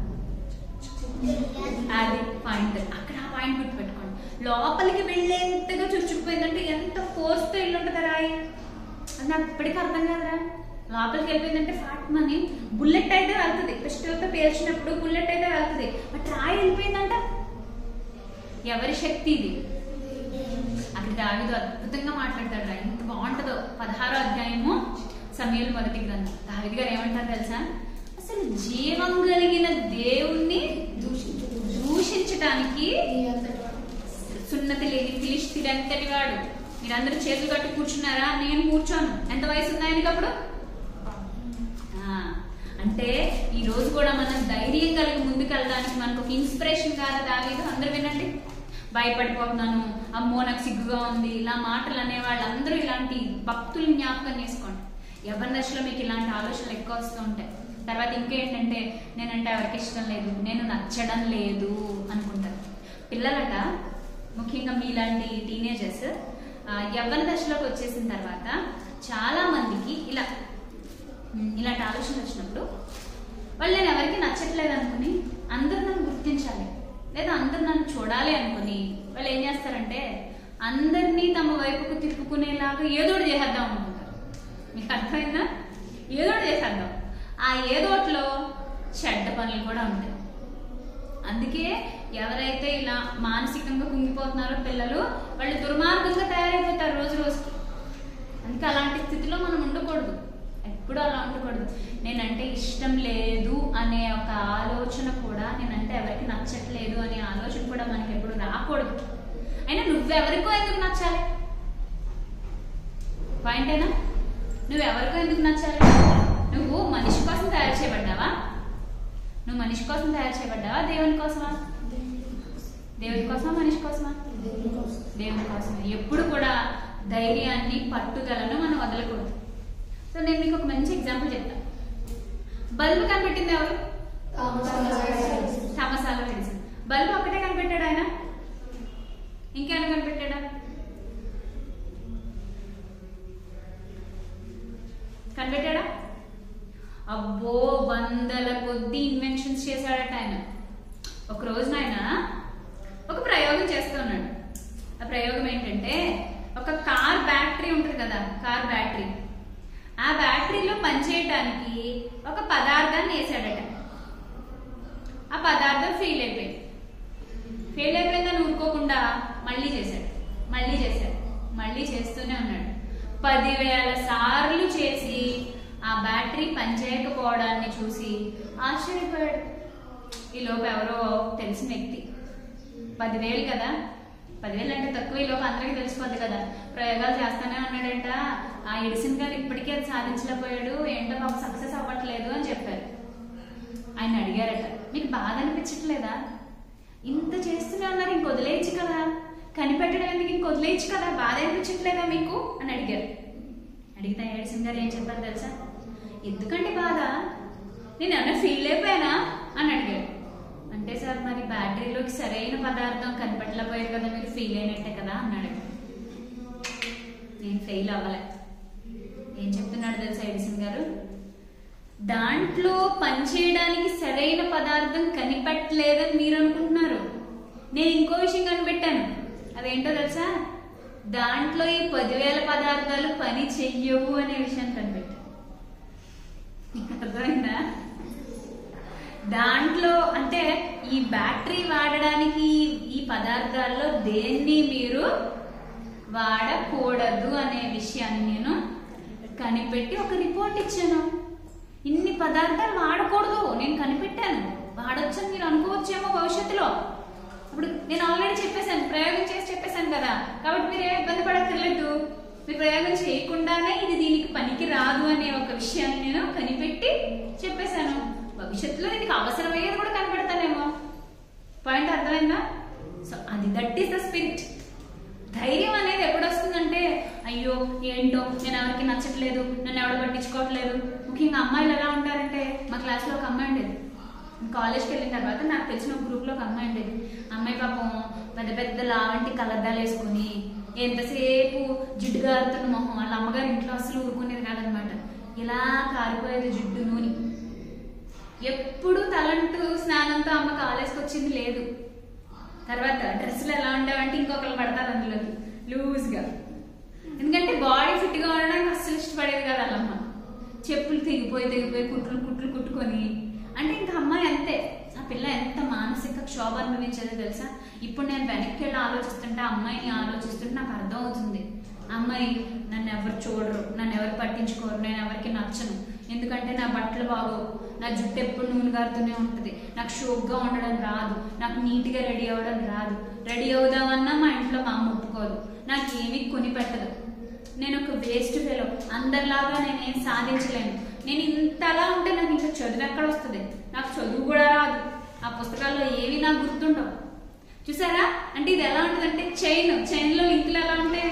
అది పాయింట్ అక్కడ ఆ పాయింట్ గుర్తుపెట్టుకోండి లోపలికి వెళ్ళేంతగా చురుచుకుపోయిందంటే ఎంత ఫోర్స్ తో ఇల్లు ఉంటుందా రాయి అది నాకు ఇప్పటికీ అర్థం కాదురా లోపలికి వెళ్ళిపోయిందంటే ఫాట్ మని బుల్లెట్ అయితే వెళ్తుంది పిస్టల్తో పేల్చినప్పుడు బుల్లెట్ అయితే వెళ్తుంది బట్ రాయి వెళ్ళిపోయిందంట ఎవరి శక్తి ఇది అక్కడ దావిదు అద్భుతంగా మాట్లాడతాడు రా ఎంత బాగుంటుందో పదహారో అధ్యాయము సమయంలో మొదటి గ్రంథం దావిది గారు ఏమంటారు తెలుసా అసలు జీవం కలిగిన దేవుణ్ణి దూషించటానికి సున్నతి లేని ఫిలిస్తీన్ ఎంతటి వాడు మీరందరూ చేతులు కట్టు కూర్చున్నారా నేను కూర్చోను ఎంత వయసు ఉంది ఆయనకి అప్పుడు ఆ, అంటే ఈ రోజు కూడా మనం ధైర్యం కలిగి ముందుకెళ్ళడానికి మనకు ఒక ఇన్స్పిరేషన్ కాదా దావీదు అందరూ వినండి భయపడిపోతున్నాను అమ్మో నాకు సిగ్గుగా ఉంది ఇలా మాటలు అనే వాళ్ళందరూ ఇలాంటి భక్తులు జ్ఞాపకం చేసుకోండి ఎవరి దశలో మీకు ఇలాంటి ఆలోచనలు ఎక్కువ వస్తూ ఉంటాయి తర్వాత ఇంకేంటంటే నేనంటే ఎవరికి ఇష్టం లేదు నేను నచ్చడం లేదు అనుకుంటారు పిల్లలట ముఖ్యంగా మీలాంటి టీనేజర్స్ యవ్వన దశలోకి వచ్చేసిన తర్వాత చాలా మందికి ఇలా ఉమ్, ఇలాంటి ఆలోచనలు వచ్చినప్పుడు వాళ్ళు నేను ఎవరికి నచ్చట్లేదు అనుకుని అందరు నన్ను గుర్తించాలి లేదా అందరు నన్ను చూడాలి అనుకుని వాళ్ళు ఏం చేస్తారంటే అందరినీ తమ వైపుకు తిప్పుకునేలాగా ఏదో ఒకటి చేసేద్దాం అనుకుంటారు మీకు అర్థమైందా ఏదో ఒకటి చేసేద్దాం ఆ ఏదోట్లో చెడ్డ పనులు కూడా ఉంటాయి అందుకే ఎవరైతే ఇలా మానసికంగా కుంగిపోతున్నారో పిల్లలు వాళ్ళు దుర్మార్గంగా తయారైపోతారు రోజు రోజుకి అందుకే అలాంటి స్థితిలో మనం ఉండకూడదు ఎప్పుడు అలా ఉండకూడదు నేనంటే ఇష్టం లేదు అనే ఒక ఆలోచన కూడా నేనంటే ఎవరికి నచ్చట్లేదు అనే ఆలోచన కూడా మనకి ఎప్పుడు రాకూడదు అయినా నువ్వెవరికో ఎందుకు నచ్చాలి పాయింటేనా నువ్వెవరికో ఎందుకు నచ్చాలి నువ్వు మనిషి కోసం తయారు చేయబడ్డావా నువ్వు మనిషి కోసం తయారు చేయబడ్డావా దేవుని కోసమా దేవుని కోసమా మనిషి కోసమా దేవుని కోసం ఎప్పుడు కూడా ధైర్యాన్ని పట్టుదలను మనం వదలకూడదు సో నేను మీకు ఒక మంచి ఎగ్జాంపుల్ చెప్తాను బల్బు కనిపెట్టింది ఎవరు థామస్ ఆల్వా ఎడిసన్ బల్బు ఒక్కటే కనిపెట్టాడు ఆయన ఇంకేమైనా కనిపెట్టాడా కనిపెట్టాడా అబ్బో వందల కొద్ది ఇన్వెన్షన్స్ చేశాడట ఆయన ఒక రోజున ఆయన ఒక ప్రయోగం చేస్తూ ఉన్నాడు ఆ ప్రయోగం ఏంటంటే ఒక కార్ బ్యాటరీ ఉంటుంది కదా కార్ బ్యాటరీ ఆ బ్యాటరీలో పనిచేయటానికి ఒక పదార్థాన్ని వేసాడట ఆ పదార్థం ఫెయిల్ అయిపోయింది ఫెయిల్ అయిపోయిందని ఊరుకోకుండా మళ్ళీ చేశాడు మళ్ళీ చేశాడు మళ్ళీ చేస్తూనే ఉన్నాడు పదివేల సార్లు చేసి ఆ బ్యాటరీ పనిచేయకపోవడాన్ని చూసి ఆశ్చర్యపోయాడు ఈ లోపు ఎవరో తెలిసిన వ్యక్తి పదివేలు కదా పదివేలు అంటే తక్కువ ఈ లోపు అందరికీ తెలిసిపోద్ది కదా ప్రయోగాలు చేస్తానే ఉన్నాడంట ఆ ఎడిసిన్ గారు ఇప్పటికీ అది సాధించలేకపోయాడు ఏంటో బాబు సక్సెస్ అవ్వట్లేదు అని చెప్పారు ఆయన అడిగారట మీకు బాధ అనిపించట్లేదా ఇంత చేస్తూనే ఉన్నారు ఇంక వదిలేయచ్చు కదా కనిపెట్టడం ఎందుకు ఇంక వదిలేయచ్చు కదా బాధ అనిపించట్లేదా మీకు అని అడిగారు అడిగితే ఎడిసన్ గారు ఏం చెప్పారు తెలుసా ఎందుకంటే బాధ నేను ఏమైనా ఫీల్ అయిపోయానా అని అడిగాడు అంటే సార్ మరి బ్యాటరీలోకి సరైన పదార్థం కనిపెట్టలేకపోయారు కదా మీరు ఫీల్ అయినట్టే కదా అన్నాడు నేను ఫెయిల్ అవ్వలే ఏం చెప్తున్నాడు తెలుసా ఎడిసన్ గారు దాంట్లో పనిచేయడానికి సరైన పదార్థం కనిపెట్టలేదని మీరు అనుకుంటున్నారు నేను ఇంకో విషయం కనిపెట్టాను అదేంటో తెలుసా దాంట్లో ఈ పదివేల పదార్థాలు పని చెయ్యవు అనే విషయాన్ని కనిపెట్టాను మీకు అర్థమైందా దాంట్లో అంటే ఈ బ్యాటరీ వాడడానికి ఈ- ఈ పదార్థాల్లో దేన్ని మీరు వాడకూడదు అనే విషయాన్ని నేను కనిపెట్టి ఒక రిపోర్ట్ ఇచ్చాను ఇన్ని పదార్థాలు వాడకూడదు నేను కనిపెట్టాను వాడొచ్చని మీరు అనుకోవచ్చేమో భవిష్యత్తులో ఇప్పుడు నేను ఆల్రెడీ చెప్పేశాను ప్రయోగం చేసి చెప్పేశాను కదా కాబట్టి మీరు ఏ ఇబ్బంది పడక్కర్లేదు మీరు ప్రయోగం చేయకుండానే ఇది దీనికి పనికి రాదు అనే ఒక విషయాన్ని నేను కనిపెట్టి చెప్పేశాను భవిష్యత్తులో దీనికి అవసరమయ్యేది కూడా కనబడతానేమో పాయింట్ అర్థమైందా సో అది దట్ ఈస్ ద స్పిరిట్ ధైర్యం అనేది ఎప్పుడు వస్తుందంటే అయ్యో ఏంటో నేను ఎవరికి నచ్చట్లేదు నన్ను ఎవడు పట్టించుకోవట్లేదు ముఖ్యంగా అమ్మాయిలు ఎలా ఉంటారంటే మా క్లాస్లో ఒక అమ్మాయి ఉండేది కాలేజ్కి వెళ్ళిన తర్వాత నాకు తెలిసిన ఒక గ్రూప్లో ఒక అమ్మాయి ఉండేది అమ్మాయి పాపం పెద్ద పెద్ద లావంటి కలద్దాలు వేసుకుని ఎంతసేపు జిడ్డు గారుతున్న మొహం వాళ్ళ అమ్మగారు ఇంట్లో అసలు ఊరుకునేది కాదనమాట ఇలా కారిపోయేది జిడ్డు నూనె ఎప్పుడు తలంటూ స్నానంతో అమ్మ కాలేజ్కి వచ్చింది లేదు తర్వాత డ్రెస్సులు ఎలా ఉండేవంటే ఇంకొకరు పడతారు అందులోకి లూజ్గా ఎందుకంటే బాడీ ఫిట్గా ఉండడానికి అస్సలు ఇష్టపడేది కదా వాళ్ళమ్మ చెప్పులు తెగిపోయి తెగిపోయి కుట్లు కుట్లు కుట్టుకొని అంటే ఇంకా అమ్మాయి అంతే ఆ పిల్ల ఎంత మానసిక క్షోభ అనుభవించేదో తెలుసా ఇప్పుడు నేను వెనక్కి వెళ్ళి ఆలోచిస్తుంటే ఆ అమ్మాయిని ఆలోచిస్తుంటే నాకు అర్థం అవుతుంది అమ్మాయి నన్ను ఎవరు చూడరు నన్ను ఎవరు పట్టించుకోరు నేను ఎవరికి నచ్చను ఎందుకంటే నా బట్టలు బాగోవు నా జుట్టు ఎప్పుడు నూనె గారుతూనే ఉంటుంది నాకు షోక్గా ఉండడం రాదు నాకు నీట్గా రెడీ అవ్వడం రాదు రెడీ అవుదామన్నా మా ఇంట్లో మా అమ్మ ఒప్పుకోదు నాకు ఏమీ కొని పెట్టదు నేను ఒక వేస్ట్ ఫెలో అందరిలాగా నేనేం సాధించలేను నేను ఇంతలా ఉంటే నాకు ఇంకా చదువు ఎక్కడ వస్తుంది నాకు చదువు కూడా రాదు ఆ పుస్తకాల్లో ఏవి నాకు గుర్తుండవు చూసారా అంటే ఇది ఎలా ఉంటుందంటే చైన్ చైన్లో లింకులు ఎలా ఉంటాయి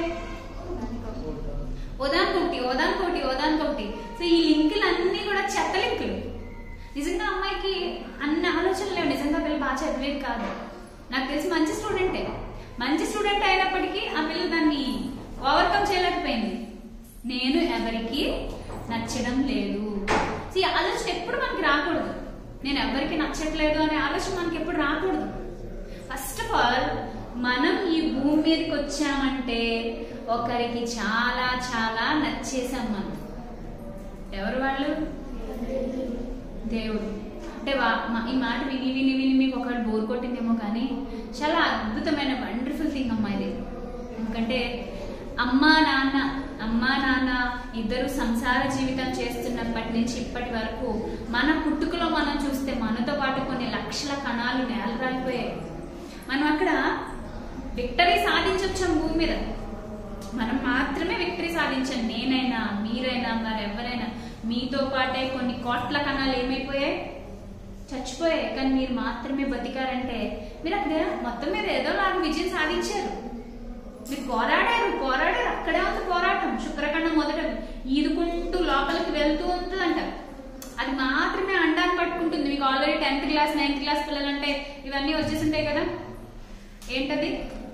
ఓదానికొకటి ఓదానికొకటి ఓదానికొకటి సో ఈ లింకులు అన్నీ కూడా చెత్త లింకులు నిజంగా అమ్మాయికి అన్ని ఆలోచనలు లేవు నిజంగా పిల్ల బాగా చదివేది కాదు నాకు తెలిసి మంచి స్టూడెంటే మంచి స్టూడెంట్ అయినప్పటికీ ఆ పిల్ల దాన్ని ఓవర్కమ్ చేయలేకపోయింది నేను ఎవరికి నచ్చడం లేదు సో ఈ ఆలోచన ఎప్పుడు మనకి రాకూడదు నేను ఎవరికి నచ్చట్లేదు అనే ఆలోచన మనకి ఎప్పుడు రాకూడదు ఫస్ట్ ఆఫ్ ఆల్ మనం ఈ భూమి మీదకి వచ్చామంటే ఒకరికి చాలా చాలా నచ్చేసాం మనం ఎవరు వాళ్ళు దేవుడు అంటే వా- మా- ఈ మాట విని విని విని మీకు ఒకటి బోర్ కొట్టిందేమో కానీ చాలా అద్భుతమైన వండర్ఫుల్ థింగ్ అమ్మా ఇది ఎందుకంటే అమ్మా నాన్న అమ్మా నాన్న ఇద్దరు సంసార జీవితం చేస్తున్నప్పటి నుంచి ఇప్పటి వరకు మన పుట్టుకలో మనం చూస్తే మనతో పాటు కొన్ని లక్షల కణాలు నేల రాలిపోయాయి మనం అక్కడ విక్టరీ సాధించొచ్చాం భూమి మీద మనం మాత్రమే విక్టరీ సాధించాం నేనైనా మీరైనా మరెవరైనా మీతో పాటే కొన్ని కోట్ల కణాలు ఏమైపోయాయి చచ్చిపోయాయి కానీ మీరు మాత్రమే బతికారంటే మీరు అక్కడ మొత్తం మీద ఏదో నాకు విజయం సాధించారు మీరు పోరాడారు పోరాడారు అక్కడే ఉంది పోరాటం శుక్రఖండం మొదట ఈదుకుంటూ లోపలికి వెళ్తూ ఉంటుందంట అది మాత్రమే అండాన్ని పట్టుకుంటుంది మీకు already tenth class ninth class పిల్లలంటే ఇవన్నీ వచ్చేసింటాయి కదా ఏంటది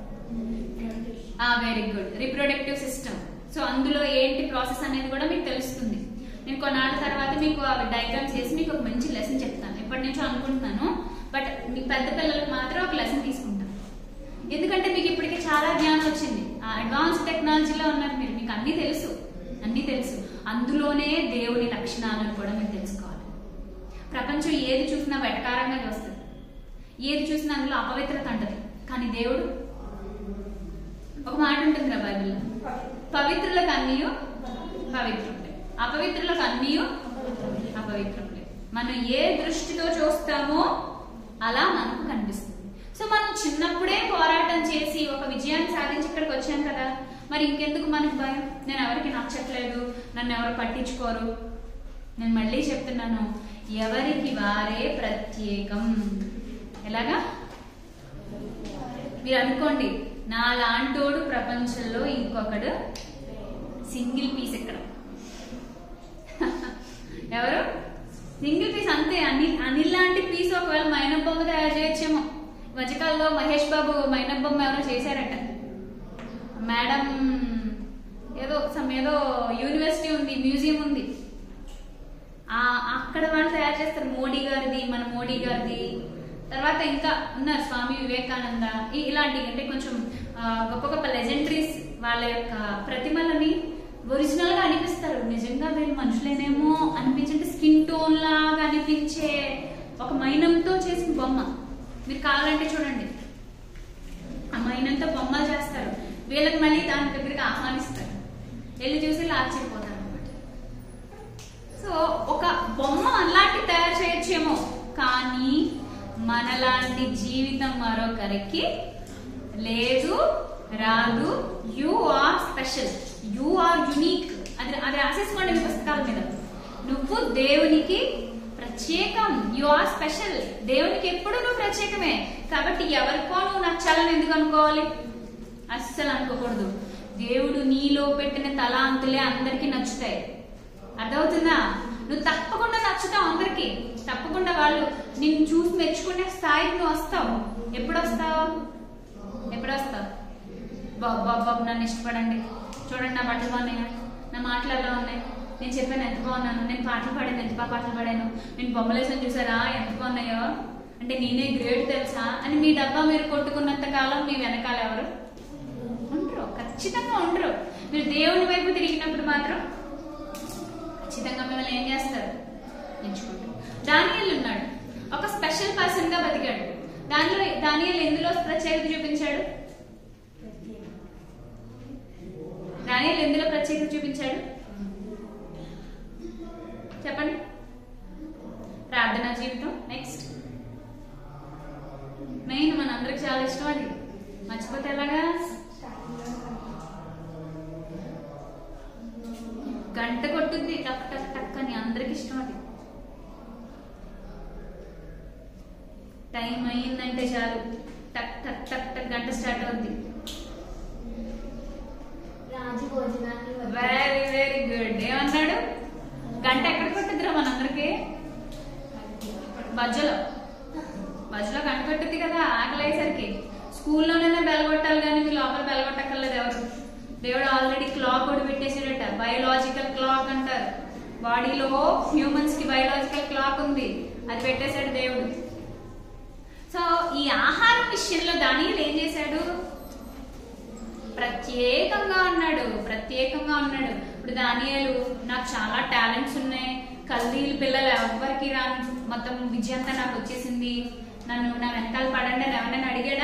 very good reproductive system so అందులో ఏంటి ప్రాసెస్ అనేది కూడా మీకు తెలుస్తుంది నేను కొన్నాళ్ళ తర్వాత మీకు అవి డయాగ్రామ్స్ చేసి మీకు ఒక మంచి లెసన్ చెప్తాను ఎప్పటి నుంచో అనుకుంటున్నాను బట్ మీ పెద్ద పిల్లలకు మాత్రం ఒక లెసన్ తీసుకుంటాను ఎందుకంటే మీకు ఇప్పటికే చాలా జ్ఞానం వచ్చింది ఆ అడ్వాన్స్ టెక్నాలజీలో ఉన్నారు మీరు మీకు అన్నీ తెలుసు అన్నీ తెలుసు అందులోనే దేవుని లక్షణాలను కూడా మీరు తెలుసుకోవాలి ప్రపంచం ఏది చూసినా వెటకారంగా చూస్తుంది ఏది చూసినా అందులో అపవిత్రత ఉంటుంది కానీ దేవుడు ఒక మాట ఉంటుంది రా బైబిల్లో పవిత్రులకు అన్నీ పవిత్రులే అపవిత్రులకు అన్నీ అపవిత్రులే మనం ఏ దృష్టితో చూస్తామో అలా మనకు కనిపిస్తుంది సో మనం చిన్నప్పుడే పోరాటం చేసి ఒక విజయాన్ని సాధించి ఇక్కడికి వచ్చాం కదా మరి ఇంకెందుకు మనకు భయం నేను ఎవరికి నచ్చట్లేదు నన్ను ఎవరు పట్టించుకోరు నేను మళ్ళీ చెప్తున్నాను ఎవరికి వారే ప్రత్యేకం ఎలాగా మీరు అనుకోండి నా లాంటోడు ప్రపంచంలో ఇంకొకడు సింగిల్ పీస్ ఎక్కడ ఎవరు సింగిల్ పీస్ అంతే అనిల్ అనిల్ లాంటి పీస్ ఒకవేళ మైనప్ బొమ్మ తయారు చేయొచ్చేమో ఈ మధ్యకాలంలో మహేష్ బాబు మైనప్ బొమ్మ ఎవరో చేశారట మేడం ఏదో సమ్ ఏదో యూనివర్సిటీ ఉంది మ్యూజియం ఉంది ఆ- ఆ గారిది మన మోడీ గారిది తర్వాత ఇంకా ఉన్నారు స్వామి వివేకానంద ఈ- ఇలాంటి అంటే కొంచెం ఆ, గొప్ప గొప్ప లెజెండరీస్ వాళ్ళ యొక్క ప్రతిమలని ఒరిజినల్ గా అనిపిస్తారు నిజంగా వీళ్ళు మనుషులేనేమో అనిపించే స్కిన్ టోన్ లాగా అనిపించే ఒక మైనంతో చేసిన బొమ్మ మీరు కావాలంటే చూడండి ఆ మైనంతో బొమ్మలు చేస్తారు వీళ్ళకి మళ్ళీ దాని దగ్గరికి ఆహ్వానిస్తారు వెళ్ళి చూసి ఇలా ఆశ్చర్యపోతారు అనమాట సో ఒక బొమ్మ అలాంటి తయారు చేయొచ్చేమో కానీ మనలాంటి జీవితం మరొకరికి లేదు రాదు you are special you are unique అది అది రాసేసుకోండి మీ పుస్తకాల మీద నువ్వు దేవునికి ప్రత్యేకం యు ఆర్ స్పెషల్ దేవునికి ఎప్పుడు నువ్వు ప్రత్యేకమే కాబట్టి ఎవరికో నువ్వు నచ్చాలని ఎందుకు అనుకోవాలి అస్సలు అనుకోకూడదు దేవుడు నీలో పెట్టిన తలాంతులే అందరికీ నచ్చుతాయి అర్థమవుతుందా నువ్వు తప్పకుండా నచ్చుతావు అందరికి తప్పకుండా వాళ్ళు నిన్ను చూసి మెచ్చుకునే స్థాయికి నువ్వు వస్తావు ఎప్పుడు వస్తావు ఎప్పుడు వస్తావు బాబు బాబు బాబు నన్ను ఇష్టపడండి చూడండి నా బట్టలు బాగున్నాయా నా మాటలు ఎలా ఉన్నాయి నేను చెప్పాను ఎంత బాగున్నాను నేను పాటలు పాడాను ఎంత బాగా పాటలు పాడాను నేను బొమ్మలు వేసాను చూసారా ఎంత బాగున్నాయో అంటే నేనే గ్రేట్ తెలుసా అని మీ డబ్బా మీరు కొట్టుకున్నంత కాలం మీ వెనకాల ఎవరు ఉండరు ఖచ్చితంగా ఉండరు మీరు దేవుని వైపు తిరిగినప్పుడు మాత్రం ఖచ్చితంగా మిమ్మల్ని ఏం చేస్తారు ఎంచుకుంటారు దానియల్ ఉన్నాడు ఒక స్పెషల్ పర్సన్ గా బతికాడు దానిలో దానియల్ ఎందులో ప్రత్యేకత చూపించాడు దానియల్ ఎందులో ప్రత్యేకత చూపించాడు చెప్పండి ప్రార్థనా జీవితం నెక్స్ట్ మెయిన్ మనందరికి చాలా ఇష్టం అది మర్చిపోతే ఎలాగా గంట కొట్టుద్ది టక్ టక్ టక్ అని అందరికి ఇష్టం అది టైం అయిందంటే చాలు టక్ టక్ టక్ టక్ గంట స్టార్ట్ అవుద్ది రాజు భోజనాన్ని వద్దు. వెరీ వెరీ గుడ్ ఏమన్నాడు గంట ఎక్కడ కొట్టుద్దిరా మనందరికి మధ్యలో మధ్యలో గంట కొట్టుద్ది కదా ఆకలి అయ్యేసరికి స్కూల్లోనైనా బెల్ కొట్టాలి కానీ మీ లోపల బెల్ కొట్టక్కర్లేదు ఎవరు దేవుడు ఆల్రెడీ క్లాక్ కూడా పెట్టేసాడట బయోలాజికల్ క్లాక్ అంటారు బాడీలో హ్యూమన్స్ కి బయోలాజికల్ క్లాక్ ఉంది అది పెట్టేశాడు దేవుడు సో ఈ ఆహారం విషయంలో దానియలు ఏం చేశాడు ప్రత్యేకంగా ఉన్నాడు ప్రత్యేకంగా ఉన్నాడు ఇప్పుడు దానియాలు నాకు చాలా టాలెంట్స్ ఉన్నాయి కల్దీలు పిల్లలు ఎవరికి రాని మొత్తం విజయం అంతా నాకు వచ్చేసింది నన్ను నా వెనకాల పడండి అని ఎవరైనా అడిగాడా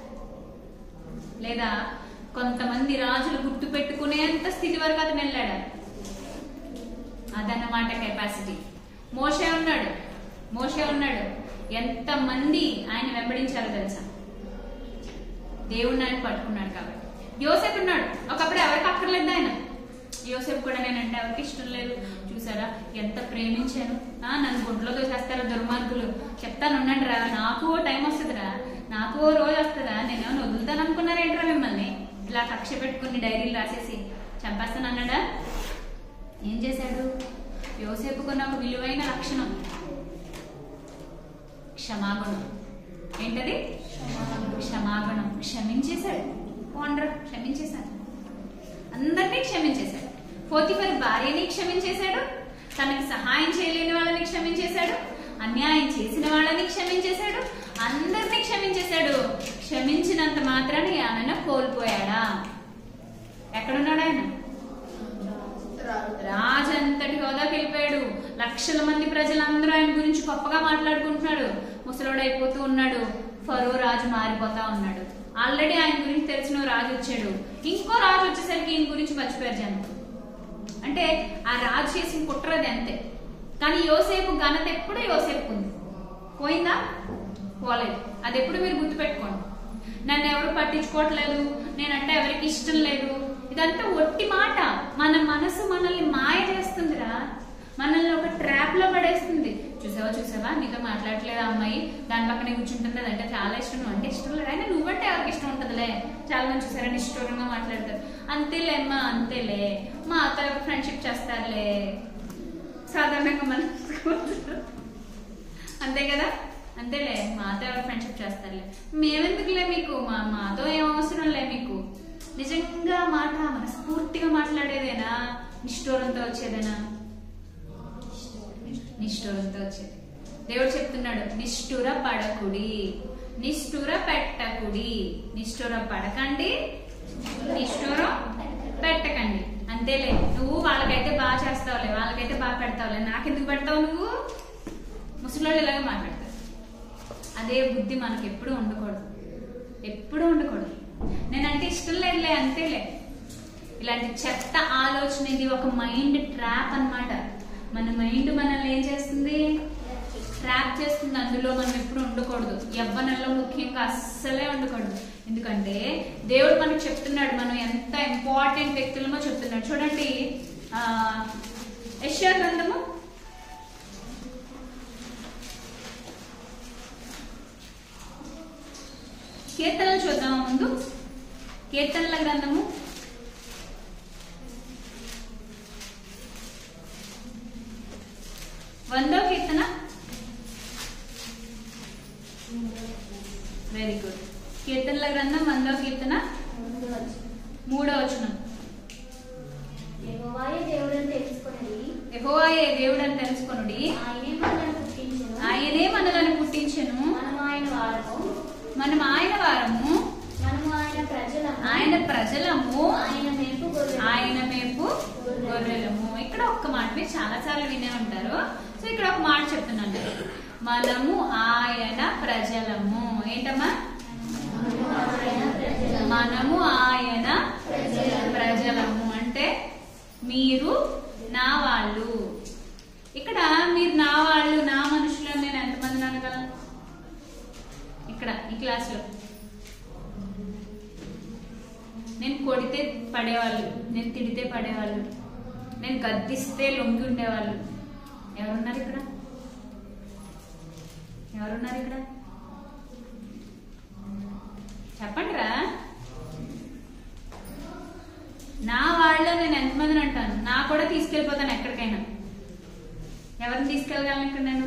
లేదా కొంతమంది రాజులు గుర్తు పెట్టుకునేంత స్థితి వరకు అతను వెళ్ళాడా అదన్నమాట కెపాసిటీ మోషే ఉన్నాడు మోషే ఉన్నాడు ఎంత మంది ఆయన వెంబడించారో తెలుసా దేవుణ్ణి ఆయన పట్టుకున్నాడు కాబట్టి యోసేపు ఉన్నాడు ఒకప్పుడు ఎవరికి అక్కర్లేదు ఆయన యోసేపు కూడా నేనంటే ఎవరికి ఇష్టం లేదు చూసారా ఎంత ప్రేమించాను ఆ, నన్ను గుంట్లో దోసేస్తారా దుర్మార్గులు చెప్తాను ఉండండి రా నాకు ఓ టైం వస్తుందిరా నాకు ఓ రోజు వస్తుందా నేనేమైనా వదులుతాను అనుకున్నారేంట్రా మిమ్మల్ని ఇలా కక్ష పెట్టుకుని డైరీలు రాసేసి చంపేస్తాను అన్నాడా ఏం చేశాడు యోసేపుకున్న ఒక విలువైన లక్షణం క్షమాగుణం ఏంటది క్షమాగుణం క్షమించేశాడు పోండ్రా క్షమించేశాడు అందరినీ క్షమించేశాడు పోతిఫర్ భార్యని క్షమించేశాడు తనకి సహాయం చేయలేని వాళ్ళని క్షమించేశాడు అన్యాయం చేసిన వాళ్ళని క్షమించేశాడు అందరినీ క్షమించేశాడు క్షమించినంత మాత్రాన ఆయన కోల్పోయాడా ఎక్కడున్నాడు ఆయన రాజంతటి హోదాకి వెళ్ళిపోయాడు లక్షల మంది ప్రజలందరూ ఆయన గురించి గొప్పగా మాట్లాడుకుంటున్నాడు ముసలోడు అయిపోతూ ఉన్నాడు ఫరో రాజు మారిపోతా ఉన్నాడు ఆల్రెడీ ఆయన గురించి తెలిసిన ఓ రాజు వచ్చాడు ఇంకో రాజు వచ్చేసరికి ఈయన గురించి మర్చిపోయారు జనం అంటే ఆ రాజు చేసిన కుట్రది అంతే కానీ యోసేపు ఘనత ఎప్పుడు యోసేపు ఉంది పోయిందా పోలేదు అది ఎప్పుడు మీరు గుర్తుపెట్టుకోండి నన్ను ఎవరు పట్టించుకోవట్లేదు నేనంటే ఎవరికి ఇష్టం లేదు ఇదంతా ఒట్టి మాట మన మనసు మనల్ని మాయ చేస్తుందిరా మనల్ని ఒక ట్రాప్ లో పడేస్తుంది చూసావా చూసావా నీతో మాట్లాడట్లేదు ఆ అమ్మాయి దాని పక్కనే కూర్చుంటుంది అదంటే చాలా ఇష్టం నువ్వు అంటే ఇష్టం లేదు అయినా నువ్వంటే ఎవరికి ఇష్టం ఉంటుందిలే చాలా మంది చూసారా నిష్ఠూరంగా మాట్లాడతారు అంతేలే అమ్మా అంతేలే మా అత్త ఫ్రెండ్షిప్ చేస్తారులే సాధారణంగా మనం అంతే కదా అంతేలే మాతో ఎవరు ఫ్రెండ్షిప్ చేస్తారులే మేమెందుకులే మీకు మా మాతో ఏం అవసరం లే మీకు నిజంగా మాట మనస్ఫూర్తిగా మాట్లాడేదేనా నిష్ఠూరంతో వచ్చేదేనా నిష్ఠూరంతో వచ్చేది దేవుడు చెప్తున్నాడు నిష్ఠుర పడకుడి నిష్ఠుర పెట్టకుడి నిష్ఠుర పడకండి నిష్ఠురం పెట్టకండి అంతేలే నువ్వు వాళ్ళకైతే బాగా చేస్తావులే వాళ్ళకైతే బాగా పెడతావులే నాకెందుకు పెడతావు నువ్వు ముసలోళ్ళు ఇలాగే మాట్లాడతారు అదే బుద్ధి మనకి ఎప్పుడూ ఉండకూడదు ఎప్పుడూ ఉండకూడదు నేనంటే ఇష్టం లేదులే అంతేలే ఇలాంటి చెత్త ఆలోచన ఇది ఒక మైండ్ ట్రాప్ అన్నమాట మన మైండ్ మనల్ని ఏం చేస్తుంది ట్రాప్ చేస్తుంది అందులో మనం ఎప్పుడు ఉండకూడదు యవ్వనంలో ముఖ్యంగా అస్సలే ఉండకూడదు ఎందుకంటే దేవుడు మనకు చెప్తున్నాడు మనం ఎంత ఇంపార్టెంట్ వ్యక్తులమో చెప్తున్నాడు చూడండి ఆ యెషయా గ్రంథము కీర్తనలు చూద్దామా ముందు కీర్తనల గ్రంథము వందో కీర్తన వెరీ గుడ్ కీర్తనల గ్రంథం వందో కీర్తన ముందు వచ్చి మూడో వచనం యెహోవాయే దేవుడని తెలుసుకొనిది యెహోవాయే దేవుడని తెలుసుకొనుడి ఆయనే మనల్ని పుట్టించెను ఆయనే మనలను పుట్టించెను మనము ఆయన వారము మనం ఆయన వారము మనము ఆయన ప్రజలము ఆయన ప్రజలము ఆయన మేపు గొర్రెలము. ఆయన మేపు గొర్రెలము ఇక్కడ ఒక్క మాట మీరు చాలా సార్లు వినే ఉంటారు సో ఇక్కడ ఒక మాట చెప్తున్నాను మనము ఆయన ప్రజలము ఏంటమ్మా మనము ఆయన ప్రజలము. మనము ఆయన ప్రజలము అంటే మీరు నా వాళ్ళు ఇక్కడ మీరు నా వాళ్ళు నా మనుషులు అని నేను ఎంతమందిని అనగలను ఇక్కడ ఈ క్లాస్లో నేను కొడితే పడేవాళ్ళు నేను తిడితే పడేవాళ్ళు నేను గద్దిస్తే లొంగి ఉండేవాళ్ళు ఎవరున్నారు ఇక్కడ ఎవరున్నారు ఇక్కడ చెప్పండి రా నా వాళ్ళలో నేను ఎంతమందిని అంటాను నా కూడా తీసుకెళ్ళిపోతాను ఎక్కడికైనా ఎవరిని తీసుకెళ్ళగలను ఇక్కడ నేను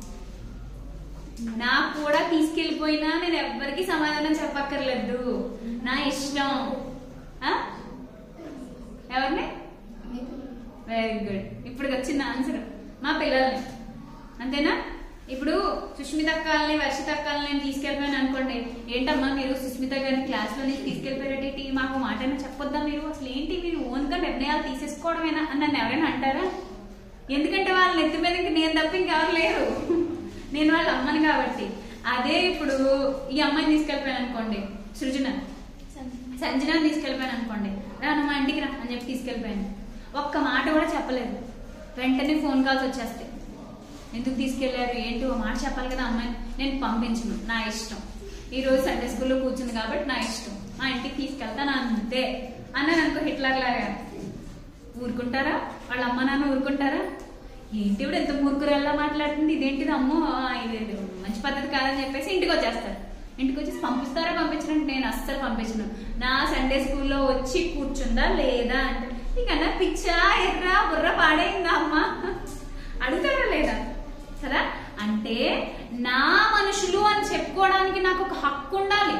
నా కూడా తీసుకెళ్ళిపోయినా నేను ఎవ్వరికి సమాధానం చెప్పక్కర్లేదు నా ఇష్టం ఆ? ఎవరిని వెరీ గుడ్ ఇప్పుడు వచ్చిన ఆన్సర్ మా పిల్లల్ని అంతేనా ఇప్పుడు సుష్మిత అక్కాలని వర్షిత అక్కాలని నేను తీసుకెళ్ళిపోయాను అనుకోండి ఏంటమ్మా మీరు సుస్మిత గారిని క్లాస్ లో నుంచి తీసుకెళ్ళిపోయేటి మాకు మాట అయినా చెప్పొద్దా మీరు అసలు ఏంటి మీరు ఓన్ గా నిర్ణయాలు తీసేసుకోవడమేనా అని నన్ను ఎవరైనా అంటారా ఎందుకంటే వాళ్ళ నెత్తి మీద ఇంక నేను తప్ప ఇంకెవరు లేరు నేను వాళ్ళ అమ్మని కాబట్టి అదే ఇప్పుడు ఈ అమ్మాయిని తీసుకెళ్ళిపోయాను అనుకోండి సృజన సంజన తీసుకెళ్ళిపోయాను అనుకోండి రా నువ్వు మా ఇంటికి రా అని చెప్పి తీసుకెళ్ళిపోయాను ఒక్క మాట కూడా చెప్పలేదు వెంటనే ఫోన్ కాల్స్ వచ్చేస్తాయి ఎందుకు తీసుకెళ్లారు ఏంటి ఓ మాట చెప్పాలి కదా అమ్మాయి నేను పంపించను నా ఇష్టం ఈ రోజు సండే స్కూల్లో కూర్చుంది కాబట్టి నా ఇష్టం మా ఇంటికి తీసుకెళ్తాను అంతే అన్నాను అనుకో హిట్లర్ లాగా ఊరుకుంటారా వాళ్ళ అమ్మ నాన్న ఊరుకుంటారా ఏంటి ఇప్పుడు ఎంత మూర్ఖురెల్లా మాట్లాడుతుంది ఇదేంటిది అమ్మో ఆ, ఇది ఇది మంచి పద్ధతి కాదని చెప్పేసి ఇంటికి వచ్చేస్తారు ఇంటికి వచ్చేసి పంపిస్తారా పంపించడానికి నేను అస్సలు పంపించను నా సండే స్కూల్లో వచ్చి కూర్చుందా లేదా అంటే నీకన్నా పిచ్చా ఎర్రా బుర్ర పాడైందా అమ్మ అడుగుతారా లేదా సరే అంటే నా మనుషులు అని చెప్పుకోవడానికి నాకు ఒక హక్కు ఉండాలి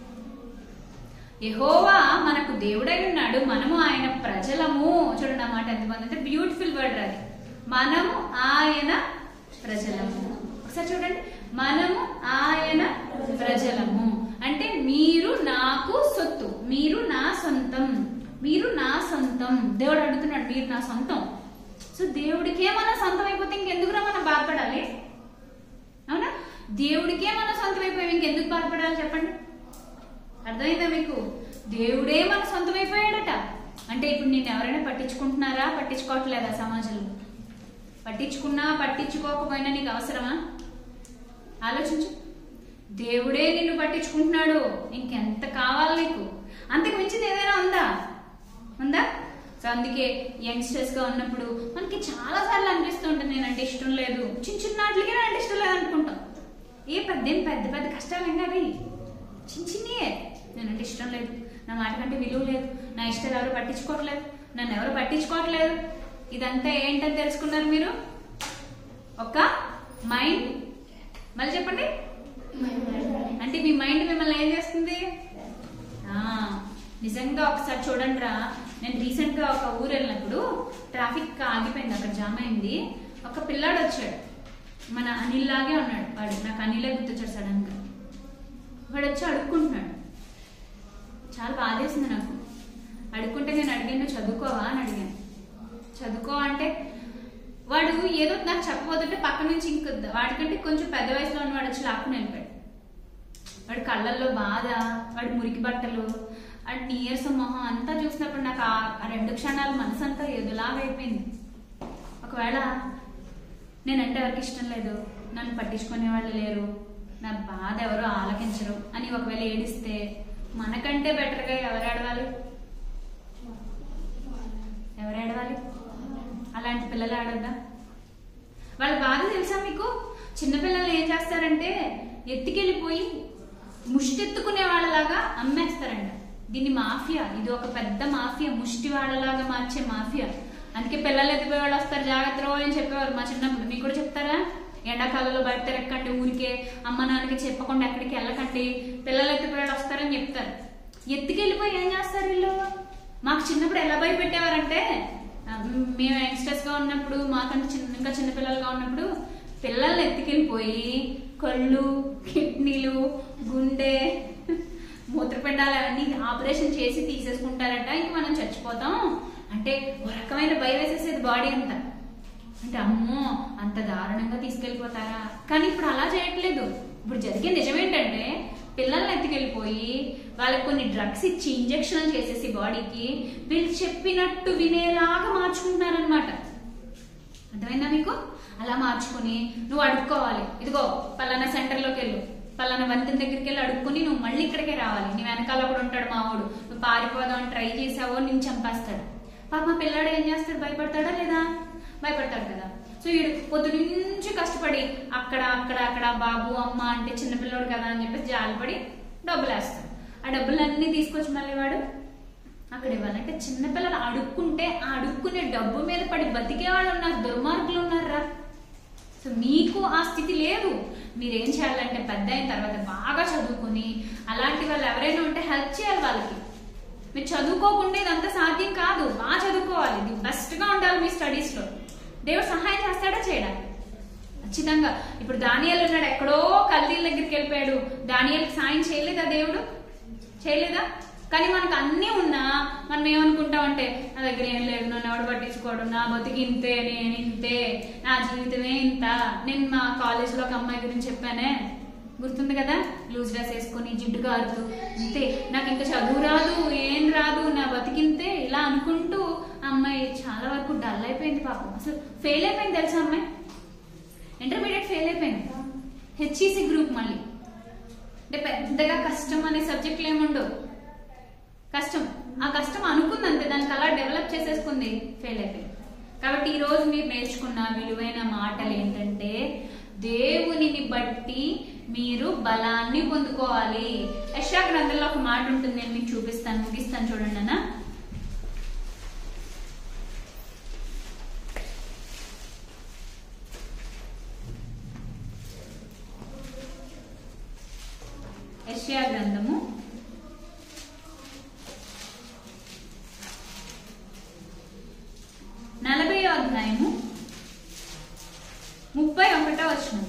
యెహోవా మనకు దేవుడై ఉన్నాడు మనము ఆయన ప్రజలము చూడండి ఆ మాట ఎంతమంది అంటే బ్యూటిఫుల్ వర్డ్ అది మనము ఆయన ప్రజలము ఒకసారి చూడండి మనము ఆయన ప్రజలము అంటే మీరు నాకు సొత్తు మీరు నా సొంతం మీరు నా సొంతం దేవుడు అడుగుతున్నాడు మీరు నా సొంతం సో దేవుడికే మన సొంతం అయిపోతే ఇంకెందుకురా మనం బాధపడాలి అవునా దేవుడికే మన సొంతం అయిపోయి ఇంకెందుకు బాధపడాలి చెప్పండి అర్థమైందా మీకు దేవుడే మన సొంతమైపోయాడట అంటే ఇప్పుడు నేను ఎవరైనా పట్టించుకుంటున్నారా పట్టించుకోవట్లేదా సమాజంలో పట్టించుకున్నా పట్టించుకోకపోయినా నీకు అవసరమా ఆలోచించు దేవుడే నిన్ను పట్టించుకుంటున్నాడు ఇంకెంత కావాలి నీకు అంతకు మించింది ఏదైనా ఉందా ఉందా సో అందుకే యంగ్స్టర్స్ గా ఉన్నప్పుడు మనకి చాలా సార్లు అనిపిస్తూ ఉంటుంది నేనంటే ఇష్టం లేదు చిన్న చిన్న వాటికి నేనంటే ఇష్టం లేదు అనుకుంటాం ఏ పెద్ద ఏం పెద్ద పెద్ద కష్టాలు ఏం కాదు ఇవి. చిన్న చిన్నయే నేనంటే ఇష్టం లేదు నా మాట కంటే విలువ లేదు నా ఇష్టాలు ఎవరు పట్టించుకోవట్లేదు నన్ను ఎవరు పట్టించుకోవట్లేదు ఇదంతా ఏంటని తెలుసుకున్నారు మీరు ఒక మైండ్ మళ్ళీ చెప్పండి అంటే మీ మైండ్ మిమ్మల్ని ఏం చేస్తుంది ఆ, నిజంగా ఒకసారి చూడండి రా నేను రీసెంట్ గా ఒక ఊరు వెళ్ళినప్పుడు ట్రాఫిక్ ఆగిపోయింది అక్కడ జామ్ అయింది ఒక పిల్లాడు వచ్చాడు మన అనిల్ లాగే ఉన్నాడు వాడు నాకు అనిలే గుర్తొచ్చాడు సడన్ గా వాడు వచ్చి అడుక్కుంటున్నాడు చాలా బాధేసింది నాకు అడుక్కుంటే నేను అడిగాను "నువ్వు చదువుకోవా అని అడిగాను చదువుకో అంటే వాడు ఏదో నాకు చెప్పబోతుంటే పక్క నుంచి ఇంక వాడికంటే కొంచెం పెద్ద వయసులో ఉన్న వాడు వచ్చి లాక్కుని వెళ్ళిపోయాడు వాడి కళ్ళల్లో బాధ వాడి మురికి బట్టలు వాడి నీరసం మొహం అంతా చూసినప్పుడు నాకు ఆ ఆ రెండు క్షణాలు మనసు అంతా ఏదోలాగా అయిపోయింది ఒకవేళ నేనంటే ఎవరికి ఇష్టం లేదు నన్ను పట్టించుకునే వాళ్ళు లేరు నా బాధ ఎవరు ఆలకించరు అని ఒకవేళ ఏడిస్తే మనకంటే బెటర్గా ఎవరు ఏడవాలి ఎవరు ఏడవాలి అలాంటి పిల్లలు ఆడొద్దా వాళ్ళ బాధ తెలుసా మీకు చిన్నపిల్లల్ని ఏం చేస్తారంటే ఎత్తుకెళ్ళిపోయి ముష్టెత్తుకునే వాళ్ళలాగా అమ్మేస్తారంట దీన్ని మాఫియా ఇది ఒక పెద్ద మాఫియా ముష్టి వాళ్ళలాగా మార్చే మాఫియా అందుకే పిల్లలు ఎత్తిపోయే వాళ్ళు వస్తారు జాగ్రత్త రో అని చెప్పేవారు మా చిన్నప్పుడు మీకు కూడా చెప్తారా ఎండాకాలంలో బయట తిరగకండి ఊరికే అమ్మ నాన్నకి చెప్పకుండా ఎక్కడికి వెళ్ళకండి పిల్లలు ఎత్తిపోయే వాళ్ళు వస్తారని చెప్తారు ఎత్తుకెళ్ళిపోయి ఏం చేస్తారు వీళ్ళు మాకు చిన్నప్పుడు ఎలా భయపెట్టేవారంటే ఆ, మేము యంగ్స్టర్స్ గా ఉన్నప్పుడు మాకంటే చిన్న ఇంకా చిన్న పిల్లలుగా ఉన్నప్పుడు పిల్లల్ని ఎత్తుకెళ్ళిపోయి కళ్ళు కిడ్నీలు గుండె మూత్రపిండాలు అవన్నీ ఆపరేషన్ చేసి తీసేసుకుంటారట ఇంక మనం చచ్చిపోతాం అంటే ఒక రకమైన భయం వేసేసేది బాడీ అంతా అంటే అమ్మో అంత దారుణంగా తీసుకెళ్ళిపోతారా కానీ ఇప్పుడు అలా చేయట్లేదు ఇప్పుడు జరిగే నిజమేంటంటే పిల్లల్ని ఎత్తుకెళ్ళిపోయి వాళ్ళకి కొన్ని డ్రగ్స్ ఇచ్చి ఇంజక్షన్లు చేసేసి బాడీకి వీళ్ళు చెప్పినట్టు వినేలాగా మార్చుకుంటున్నారనమాట అర్థమైందా మీకు అలా మార్చుకుని నువ్వు అడుక్కోవాలి ఇదిగో పలానా సెంటర్లోకి వెళ్ళు పలానా వంతెన దగ్గరికి వెళ్ళి అడుక్కుని నువ్వు మళ్ళీ ఇక్కడికే రావాలి నీ వెనకాల కూడా ఉంటాడు మావాడు నువ్వు పారిపోదాం ట్రై చేసావో నేను చంపేస్తాడు పాప మా పిల్లాడు ఏం చేస్తాడు భయపడతాడా లేదా భయపడతాడు కదా సో వీడు పొద్దు నుంచి కష్టపడి అక్కడ అక్కడ అక్కడ బాబు అమ్మ అంటే చిన్నపిల్లోడు కదా అని చెప్పేసి జాలిపడి డబ్బులు వేస్తాడు ఆ డబ్బులన్నీ తీసుకొచ్చి మళ్ళీ వాడు అక్కడ ఇవ్వాలంటే చిన్నపిల్లలు అడుక్కుంటే ఆ అడుక్కునే డబ్బు మీద పడి బతికే వాళ్ళు ఉన్నారు దుర్మార్గులు ఉన్నారా సో మీకు ఆ స్థితి లేదు మీరేం చేయాలంటే పెద్ద అయిన తర్వాత బాగా చదువుకుని అలాంటి వాళ్ళు ఎవరైనా ఉంటే హెల్ప్ చేయాలి వాళ్ళకి మీరు చదువుకోకుండా ఇదంతా సాధ్యం కాదు బాగా చదువుకోవాలి ది బెస్ట్ గా ఉండాలి మీ స్టడీస్ లో దేవుడు సహాయం చేస్తాడా చేయడానికి ఖచ్చితంగా ఇప్పుడు దానియాలు ఉన్నాడు ఎక్కడో కల్దీల దగ్గరికి వెళ్ళిపోయాడు దానియాలకు సాయం చేయలేదా దేవుడు చేయలేదా కానీ మనకు అన్నీ ఉన్నా మనం ఏమనుకుంటామంటే నా దగ్గర ఏం లేదు నన్ను ఎవడు పట్టించుకోడు నా బతికి ఇంతే నేను ఇంతే నా జీవితమే ఇంత నేను మా కాలేజీలో ఒక అమ్మాయి గురించి చెప్పానే గుర్తుంది కదా లూజ్ డ్రెస్ వేసుకొని జిడ్డు కారుతూ ఇంతే నాకు ఇంకా చదువు రాదు ఏం రాదు నా బతికింతే ఇలా అనుకుంటూ ఆ అమ్మాయి చాలా వరకు డల్ అయిపోయింది పాపం అసలు ఫెయిల్ అయిపోయింది తెలుసా అమ్మాయి ఇంటర్మీడియట్ ఫెయిల్ అయిపోయింది హెచ్ఈసి గ్రూప్ మళ్ళీ అంటే పెద్దగా కష్టం అనే సబ్జెక్టులు ఏముండవు కష్టం ఆ కష్టం అనుకుంది అంతే దానికి అలా డెవలప్ చేసేసుకుంది ఫెయిల్ అయిపోయింది కాబట్టి ఈ రోజు మీరు నేర్చుకున్న విలువైన మాటలు ఏంటంటే దేవునిని బట్టి మీరు బలాన్ని పొందుకోవాలి యశా గ్రంథంలో ఒక మాట ఉంటుంది నేను మీకు చూపిస్తాను ముగిస్తాను చూడండి అన్న యెషయా గ్రంథము నలభై అధ్యాయము ముప్పై ఒకటో వచనం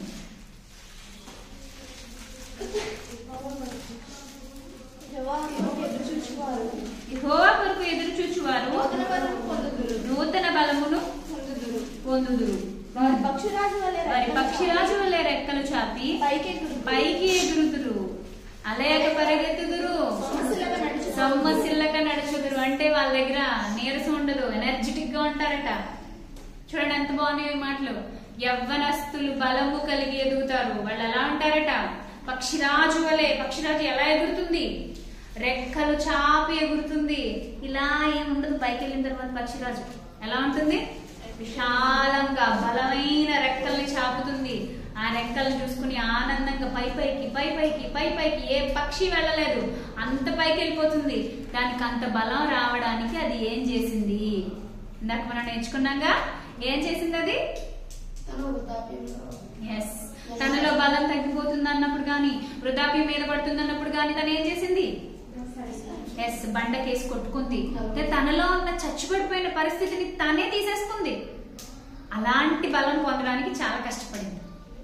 యెహోవా కొరకు ఎదురు చూచువారు నూతన బలమును పొందుదురు వారి పక్షిరాజు వలె వారి రెక్కలు పక్షిరాజు వలె రెక్కలు చాపి పైకెగురుదురు. పైకి ఎగురుదురు అలయక పరిగెత్తుదురు సొమ్మసిల్లక నడుచుదురు. సొమ్మసిల్లక నడుచుదురు అంటే వాళ్ళ దగ్గర నీరసం ఉండదు ఎనర్జెటిక్ గా ఉంటారట చూడండి ఎంత బాగున్నాయి ఈ మాటలు యవ్వనస్తులు బలము కలిగి ఎదుగుతారు వాళ్ళు ఎలా ఉంటారట పక్షిరాజు వలె పక్షిరాజు ఎలా ఎగురుతుంది రెక్కలు చాపి ఎగురుతుంది ఇలా ఏముండదు పైకి వెళ్ళిన తర్వాత పక్షిరాజు ఎలా ఉంటుంది విశాలంగా బలమైన రెక్కల్ని చాపుతుంది ఆ రెక్కల్ని చూసుకుని ఆనందంగా పై పైకి పై పైకి పై పైకి ఏ పక్షి వెళ్ళలేదు అంత పైకి వెళ్ళిపోతుంది దానికి అంత బలం రావడానికి అది ఏం చేసింది ఇందాక మనం నేర్చుకున్నాగా ఏం చేసింది అది తన వృద్ధాప్యంలో ఎస్ తనలో బలం తగ్గిపోతుంది అన్నప్పుడు కానీ వృద్ధాప్యం మీద పడుతుంది అన్నప్పుడు కానీ తను ఏం చేసింది ఎస్ బండకేసి కొట్టుకుంది అంటే తనలో ఉన్న చచ్చిపడిపోయిన పరిస్థితిని తనే తీసేసుకుంది అలాంటి బలం పొందడానికి చాలా కష్టపడింది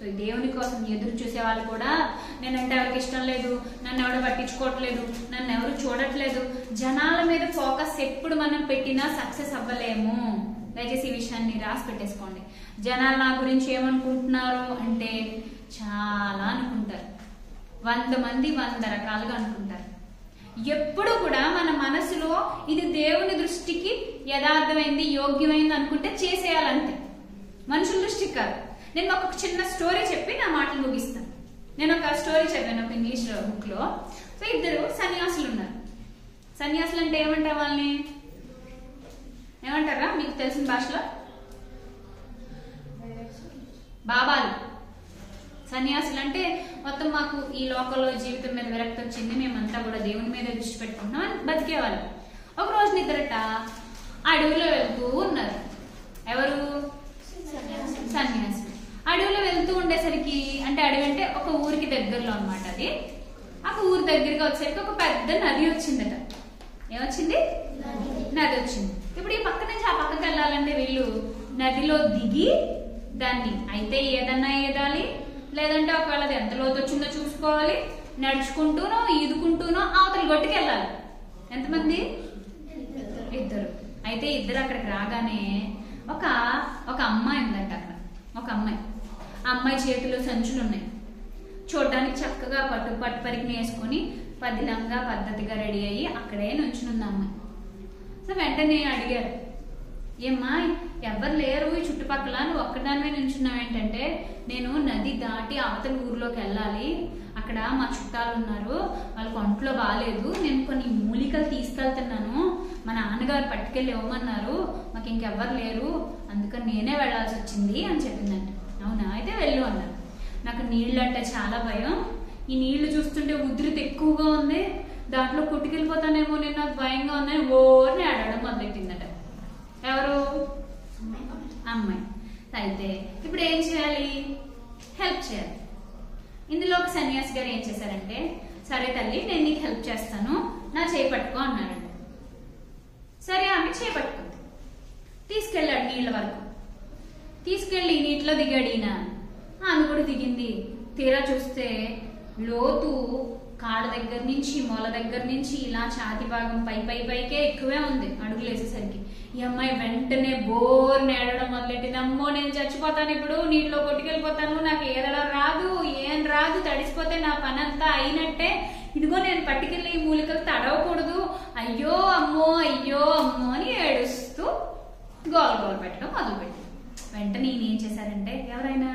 సో దేవుని కోసం ఎదురు చూసే వాళ్ళు కూడా నేనంటే ఎవరికి ఇష్టం లేదు నన్ను ఎవరు పట్టించుకోవట్లేదు నన్ను ఎవరు చూడట్లేదు జనాల మీద ఫోకస్ ఎప్పుడు మనం పెట్టినా సక్సెస్ అవ్వలేము దయచేసి ఈ విషయాన్ని రాసి పెట్టేసుకోండి జనాలు నా గురించి ఏమనుకుంటున్నారు అంటే చాలా అనుకుంటారు వంద మంది వంద రకాలుగా అనుకుంటారు ఎప్పుడు కూడా మన మనసులో ఇది దేవుని దృష్టికి యథార్థమైంది యోగ్యమైంది అనుకుంటే చేసేయాలంతే మనుషుల దృష్టికి కాదు నేను ఒక చిన్న స్టోరీ చెప్పి నా మాటలు ముగిస్తాను నేను ఒక స్టోరీ చదివాను ఒక ఇంగ్లీష్ బుక్ లో సో ఇద్దరు సన్యాసులు ఉన్నారు సన్యాసులు అంటే ఏమంటారు వాళ్ళని ఏమంటారా మీకు తెలిసిన భాషలో బాబాలు సన్యాసులు అంటే మొత్తం మాకు ఈ లోకంలో జీవితం మీద విరక్తి వచ్చింది మేమంతా కూడా దేవుని మీద దృష్టి పెట్టుకుంటున్నాం అని బతికేవాళ్ళు ఒక రోజు నిద్రట అడవిలో వెళ్తూ ఉన్నారు ఎవరు సన్యాసులు అడవిలో వెళ్తూ ఉండేసరికి అంటే అడవి అంటే ఒక ఊరికి దగ్గరలో అన్నమాట అది ఒక ఊరి దగ్గరికి వచ్చేసరికి ఒక పెద్ద నది వచ్చిందట ఏమొచ్చింది నది వచ్చింది ఇప్పుడు ఈ పక్క నుంచి ఆ పక్కకి వెళ్ళాలంటే వీళ్ళు నదిలో దిగి దాన్ని అయితే ఏదన్నా ఏదాలి లేదంటే ఒకవేళ అది ఎంత లోతు వచ్చిందో చూసుకోవాలి నడుచుకుంటూనో ఈదుకుంటూనో అవతల గొట్టుకి వెళ్ళాలి ఎంతమంది ఇద్దరు అయితే ఇద్దరు అక్కడికి రాగానే ఒక ఒక అమ్మాయి ఉందంట అక్కడ ఒక అమ్మాయి ఆ అమ్మాయి చేతిలో సంచులు ఉన్నాయి చూడడానికి చక్కగా పట్టు పట్టు పరికిని వేసుకొని పదిలంగా పద్ధతిగా రెడీ అయ్యి అక్కడే నుంచునుంది అమ్మాయి సో వెంటనే అడిగారు ఏమ్మా ఎవరు లేరు ఈ చుట్టుపక్కల నువ్వు ఒక్కదానివే నుంచున్నావు ఏంటంటే నేను నది దాటి అవతల ఊర్లోకి వెళ్ళాలి అక్కడ మా చుట్టాలు ఉన్నారు వాళ్ళకి ఒంట్లో బాగాలేదు నేను కొన్ని మూలికలు తీసుకెళ్తున్నాను మా నాన్నగారు పట్టుకెళ్ళి ఇవ్వమన్నారు మాకు ఇంకెవ్వరు లేరు అందుకని నేనే వెళ్ళాల్సి వచ్చింది అని చెప్పిందంట అవునా అయితే వెళ్ళు అన్నారు నాకు నీళ్ళు అంటే చాలా భయం ఈ నీళ్లు చూస్తుంటే ఉధృతి ఎక్కువగా ఉంది దాంట్లో కొట్టుకెళ్ళిపోతానేమో నేను నాకు భయంగా ఉందని ఓర్ని ఆడడం మొదలెట్టిందట ఎవరు అమ్మాయి అయితే ఇప్పుడు ఏం చేయాలి హెల్ప్ చేయాలి ఇందులో ఒక సన్యాసి గారు ఏం చేశారంటే సరే తల్లి నేను నీకు హెల్ప్ చేస్తాను నా చేయి పట్టుకో అన్నాడండి సరే ఆమె చేయి పట్టుకుంది తీసుకెళ్ళాడు నీళ్ళ వరకు తీసుకెళ్ళి నీటిలో దిగాడు ఈయన ఆమె కూడా దిగింది తీరా చూస్తే లోతు కాళ్ళ దగ్గర నుంచి మొల దగ్గర నుంచి ఇలా ఛాతి భాగం పై పై పైకే ఎక్కువే ఉంది అడుగులు వేసేసరికి ఈ అమ్మాయి వెంటనే బోర్ నేడడం మొదలెట్టింది అమ్మో నేను చచ్చిపోతాను ఇప్పుడు నీటిలో కొట్టుకెళ్ళిపోతాను నాకు ఏదడం రాదు ఏం రాదు తడిసిపోతే నా పని అంతా అయినట్టే ఇదిగో నేను పట్టుకెళ్ళి ఈ మూలికలు తడవకూడదు అయ్యో అమ్మో అయ్యో అమ్మో అని ఏడుస్తూ గోల గోల పెట్టడం మొదలుపెట్టింది వెంటనే ఈయన ఏం చేశారంటే ఎవరైనా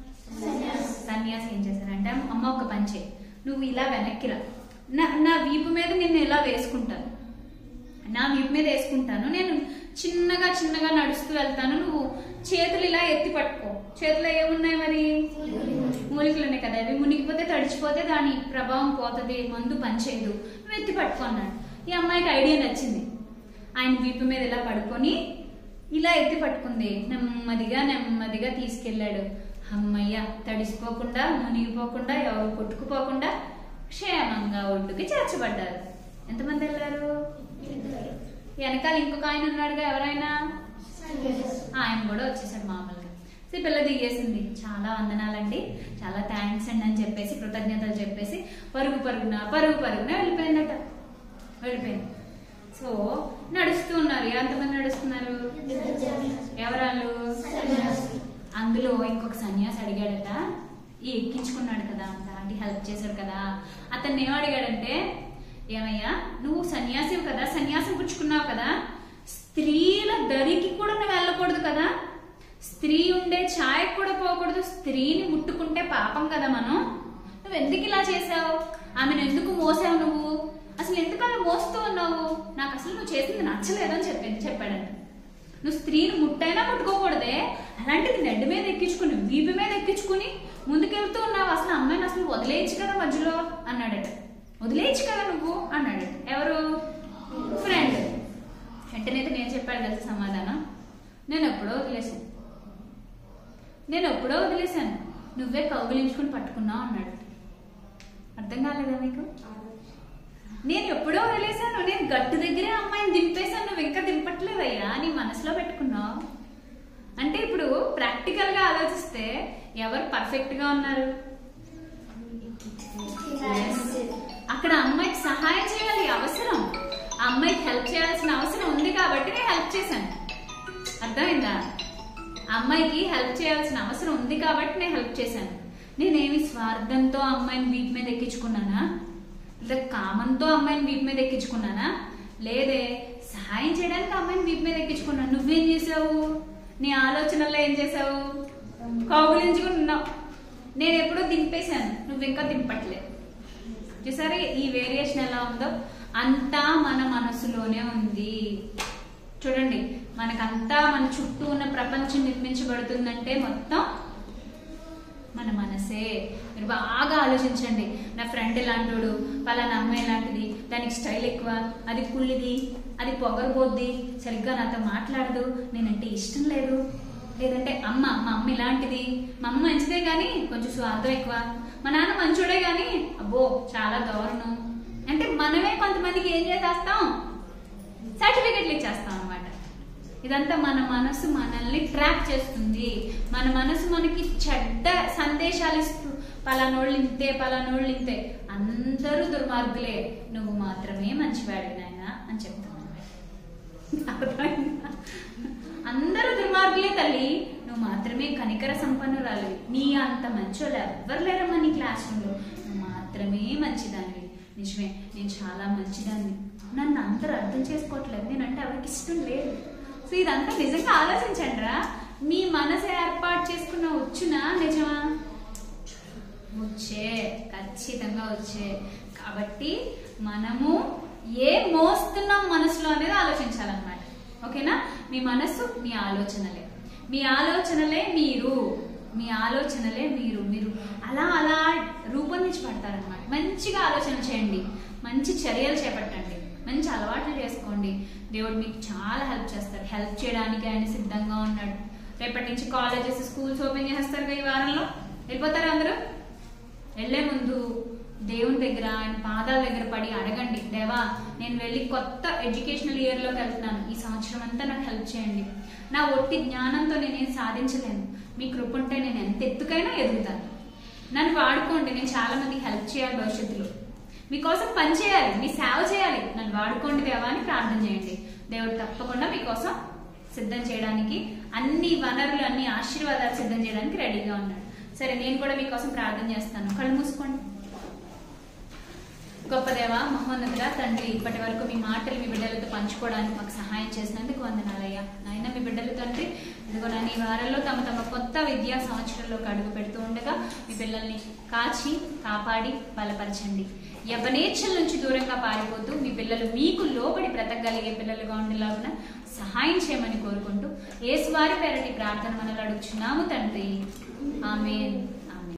సన్యాసి ఏం చేశారంటే అమ్మ ఒక పని చేయి నువ్వు ఇలా వెనక్కి రా నా నా వీపు మీద నిన్ను ఇలా వేసుకుంటాను నా వీపు మీద వేసుకుంటాను నేను చిన్నగా చిన్నగా నడుస్తూ వెళ్తాను నువ్వు చేతులు ఇలా ఎత్తి పట్టుకో చేతిలో ఏమున్నాయి మరి మూలికలు ఉన్నాయి కదా అవి మునిగిపోతే తడిచిపోతే దాని ప్రభావం పోతుంది మందు పనిచేయదు నువ్వు ఎత్తి పట్టుకో అన్నాడు ఈ అమ్మాయికి ఐడియా నచ్చింది ఆయన వీపు మీద ఇలా పడుకొని ఇలా ఎత్తి పట్టుకుంది నెమ్మదిగా నెమ్మదిగా తీసుకెళ్ళాడు అమ్మయ్య తడిసిపోకుండా మునిగిపోకుండా ఎవరు కొట్టుకుపోకుండా క్షేమంగా ఒడ్డుకి చేర్చబడ్డారు ఎంతమంది వెళ్ళారు వెనకాల ఇంకొక ఆయన ఉన్నాడుగా ఎవరైనా ఆయన కూడా వచ్చేసాడు మామూలుగా సో ఈ పిల్ల దిగేసింది చాలా వందనాలండి చాలా థ్యాంక్స్ అండి అని చెప్పేసి కృతజ్ఞతలు చెప్పేసి పరుగు పరుగున పరుగు పరుగున వెళ్ళిపోయిందట వెళ్ళిపోయింది సో నడుస్తూ ఉన్నారు ఎంతమంది నడుస్తున్నారు ఎవరాళ్ళు అందులో ఇంకొక సన్యాసి అడిగాడట ఈ ఎక్కించుకున్నాడు కదా దాంటి హెల్ప్ చేశాడు కదా అతన్ని ఏం అడిగాడంటే ఏమయ్యా నువ్వు సన్యాసి కదా సన్యాసం పుచ్చుకున్నావు కదా స్త్రీల దరికి కూడా నువ్వు వెళ్ళకూడదు కదా స్త్రీ ఉండే ఛాయకు కూడా పోకూడదు స్త్రీని ముట్టుకుంటే పాపం కదా మనం నువ్వు ఎందుకు ఇలా చేసావు ఆమెను ఎందుకు మోసావు నువ్వు అసలు ఎందుకు అలా మోస్తూ ఉన్నావు నాకు అసలు నువ్వు చేసింది నచ్చలేదని చెప్పింది చెప్పాడంట నువ్వు స్త్రీని ముట్టైనా ముట్టుకోకూడదే అలాంటిది నెడ్డు మీద ఎక్కించుకుని వీపు మీద ఎక్కించుకుని ముందుకెళ్తూ ఉన్నావు అసలు అమ్మాయిని అసలు వదిలేయచ్చు కదా మధ్యలో అన్నాడట వదిలేయచ్చు కదా నువ్వు అన్నాడట ఎవరు ఫ్రెండ్ వెంటనే నేను చెప్పాడు కదా సమాధానం నేను ఎప్పుడో వదిలేశాను నేను ఎప్పుడో వదిలేశాను నువ్వే కౌగిలించుకుని పట్టుకున్నావు అన్నాడు అర్థం కాలేదా మీకు నేను ఎప్పుడో వదిలేశాను నేను గట్టు దగ్గరే అమ్మాయిని దింపేశాను నువ్వు ఇంకా దింపట్లేదయ్యా నీ మనసులో పెట్టుకున్నావు అంటే ఇప్పుడు ప్రాక్టికల్ గా ఆలోచించి ఆలోచిస్తే ఎవరు పర్ఫెక్ట్ గా ఉన్నారు Yes. అక్కడ అమ్మాయికి సహాయం చేయాలి అవసరం ఆ అమ్మాయికి హెల్ప్ చేయాల్సిన అవసరం ఉంది కాబట్టి నేను హెల్ప్ చేశాను అర్థమైందా ఆ అమ్మాయికి హెల్ప్ చేయాల్సిన అవసరం ఉంది కాబట్టి నేను హెల్ప్ చేశాను నేనేమి స్వార్థంతో ఆ అమ్మాయిని వీపు మీద ఎక్కించుకున్నానా లేదా కామంతో అమ్మాయిని వీపు మీద ఎక్కించుకున్నానా లేదే సహాయం చేయడానికి ఆ అమ్మాయిని వీపు మీద ఎక్కించుకున్నాను నువ్వేం చేసావు నీ ఆలోచనల్లో ఏం చేసావు కౌగులించుకున్నావు నేను ఎప్పుడో దింపేశాను నువ్వు ఇంకా దింపట్లేదు చూసారా ఈ వేరియేషన్ ఎలా ఉందో అంతా మన మనసులోనే ఉంది చూడండి మనకంతా మన చుట్టూ ఉన్న ప్రపంచం నిర్మించబడుతుందంటే మొత్తం మన మనసే మీరు బాగా ఆలోచించండి నా ఫ్రెండ్ ఇలాంటోడు పలానా అమ్మాయి లాంటిది దానికి స్టైల్ ఎక్కువ అది కుళ్ళిది అది పొగరబోద్ది సరిగ్గా నాతో మాట్లాడదు నేనంటే ఇష్టం లేదు లేదంటే అమ్మ మా అమ్మ ఇలాంటిది మా అమ్మ మంచిదే కానీ కొంచెం స్వార్థం ఎక్కువ మా నాన్న మంచోడే కానీ అబ్బో చాలా దారుణం అంటే మనమే కొంతమందికి ఏం చేసేస్తాం సర్టిఫికెట్లు ఇచ్చేస్తాం అనమాట ఇదంతా మన మనసు మనల్ని ట్రాక్ చేస్తుంది మన మనసు మనకి చెడ్డ సందేశాలు ఇస్తూ పలానోళ్ళు ఇంతే పలానోళ్ళు ఇంతే అందరూ దుర్మార్గులే నువ్వు మాత్రమే మంచివాడి నాయన అని చెప్తాను అర్థమైందా? అందరూ దుర్మార్గులే తల్లి నువ్వు మాత్రమే కనికర సంపన్నురాలివి నీ అంత మంచోళ్ళు ఎవ్వరు లేరమ్మా నీ క్లాస్ రూమ్లో నువ్వు మాత్రమే మంచిదానివి నిజమే నేను చాలా మంచిదాన్ని నన్ను అందరూ అర్థం చేసుకోవట్లేదు నేనంటే ఎవరికి ఇష్టం లేదు సో ఇదంతా నిజంగా ఆలోచించండి రా మీ మనసు ఏర్పాటు చేసుకున్న వచ్చునా నిజమా వచ్చే ఖచ్చితంగా వచ్చే కాబట్టి మనము ఏ మోస్తున్నాం మనసులో అనేది ఆలోచించాలన్నమాట ఓకేనా మీ మనసు మీ ఆలోచనలే మీ ఆలోచనలే మీరు మీ ఆలోచనలే మీరు మీరు అలా అలా రూపొందించబడతారనమాట మంచిగా ఆలోచన చేయండి మంచి చర్యలు చేపట్టండి మంచి అలవాట్లు చేసుకోండి దేవుడు మీకు చాలా హెల్ప్ చేస్తారు హెల్ప్ చేయడానికి ఆయన సిద్ధంగా ఉన్నాడు రేపటి నుంచి కాలేజెస్ స్కూల్స్ ఓపెన్ చేస్తారు కదా ఈ వారంలో వెళ్ళిపోతారా అందరూ వెళ్లే ముందు దేవుని దగ్గర ఆయన పాదాల దగ్గర పడి అడగండి దేవా నేను వెళ్ళి కొత్త ఎడ్యుకేషనల్ ఇయర్ లోకి వెళ్తున్నాను ఈ సంవత్సరం అంతా నాకు హెల్ప్ చేయండి నా ఒట్టి జ్ఞానంతో నేనేం సాధించలేను మీ కృప ఉంటే నేను ఎంత ఎత్తుకైనా ఎదుగుతాను నన్ను వాడుకోండి నేను చాలా మందికి హెల్ప్ చేయాలి భవిష్యత్తులో మీకోసం పని చేయాలి మీ సేవ చేయాలి నన్ను వాడుకోండి దేవా అని ప్రార్థన చేయండి దేవుడు తప్పకుండా మీకోసం సిద్ధం చేయడానికి అన్ని వనరులు అన్ని ఆశీర్వాదాలు సిద్ధం చేయడానికి రెడీగా ఉన్నాడు సరే నేను కూడా మీకోసం ప్రార్థన చేస్తాను కళ్ళు మూసుకోండి గొప్ప దేవ మహోన్నతుడా తండ్రి ఇప్పటి వరకు మీ మాటలు మీ బిడ్డలతో పంచుకోవడానికి మాకు సహాయం చేసినందుకు వందనాలయ్యా నాయన మీ బిడ్డలు తండ్రి ఇదిగో నా ఈ వారంలో తమ తమ కొత్త విద్యా సంవత్సరంలోకి అడుగు పెడుతూ ఉండగా మీ పిల్లల్ని కాచి కాపాడి బలపరచండి యవనేచ్ఛల నుంచి దూరంగా పారిపోతూ మీ పిల్లలు మీకు లోబడి బ్రతకగలిగే పిల్లలుగా ఉండేలాగున సహాయం చేయమని కోరుకుంటూ ఏసువారి పేరటి ప్రార్థన మనలో అడుగుచున్నాము తండ్రి ఆమెన్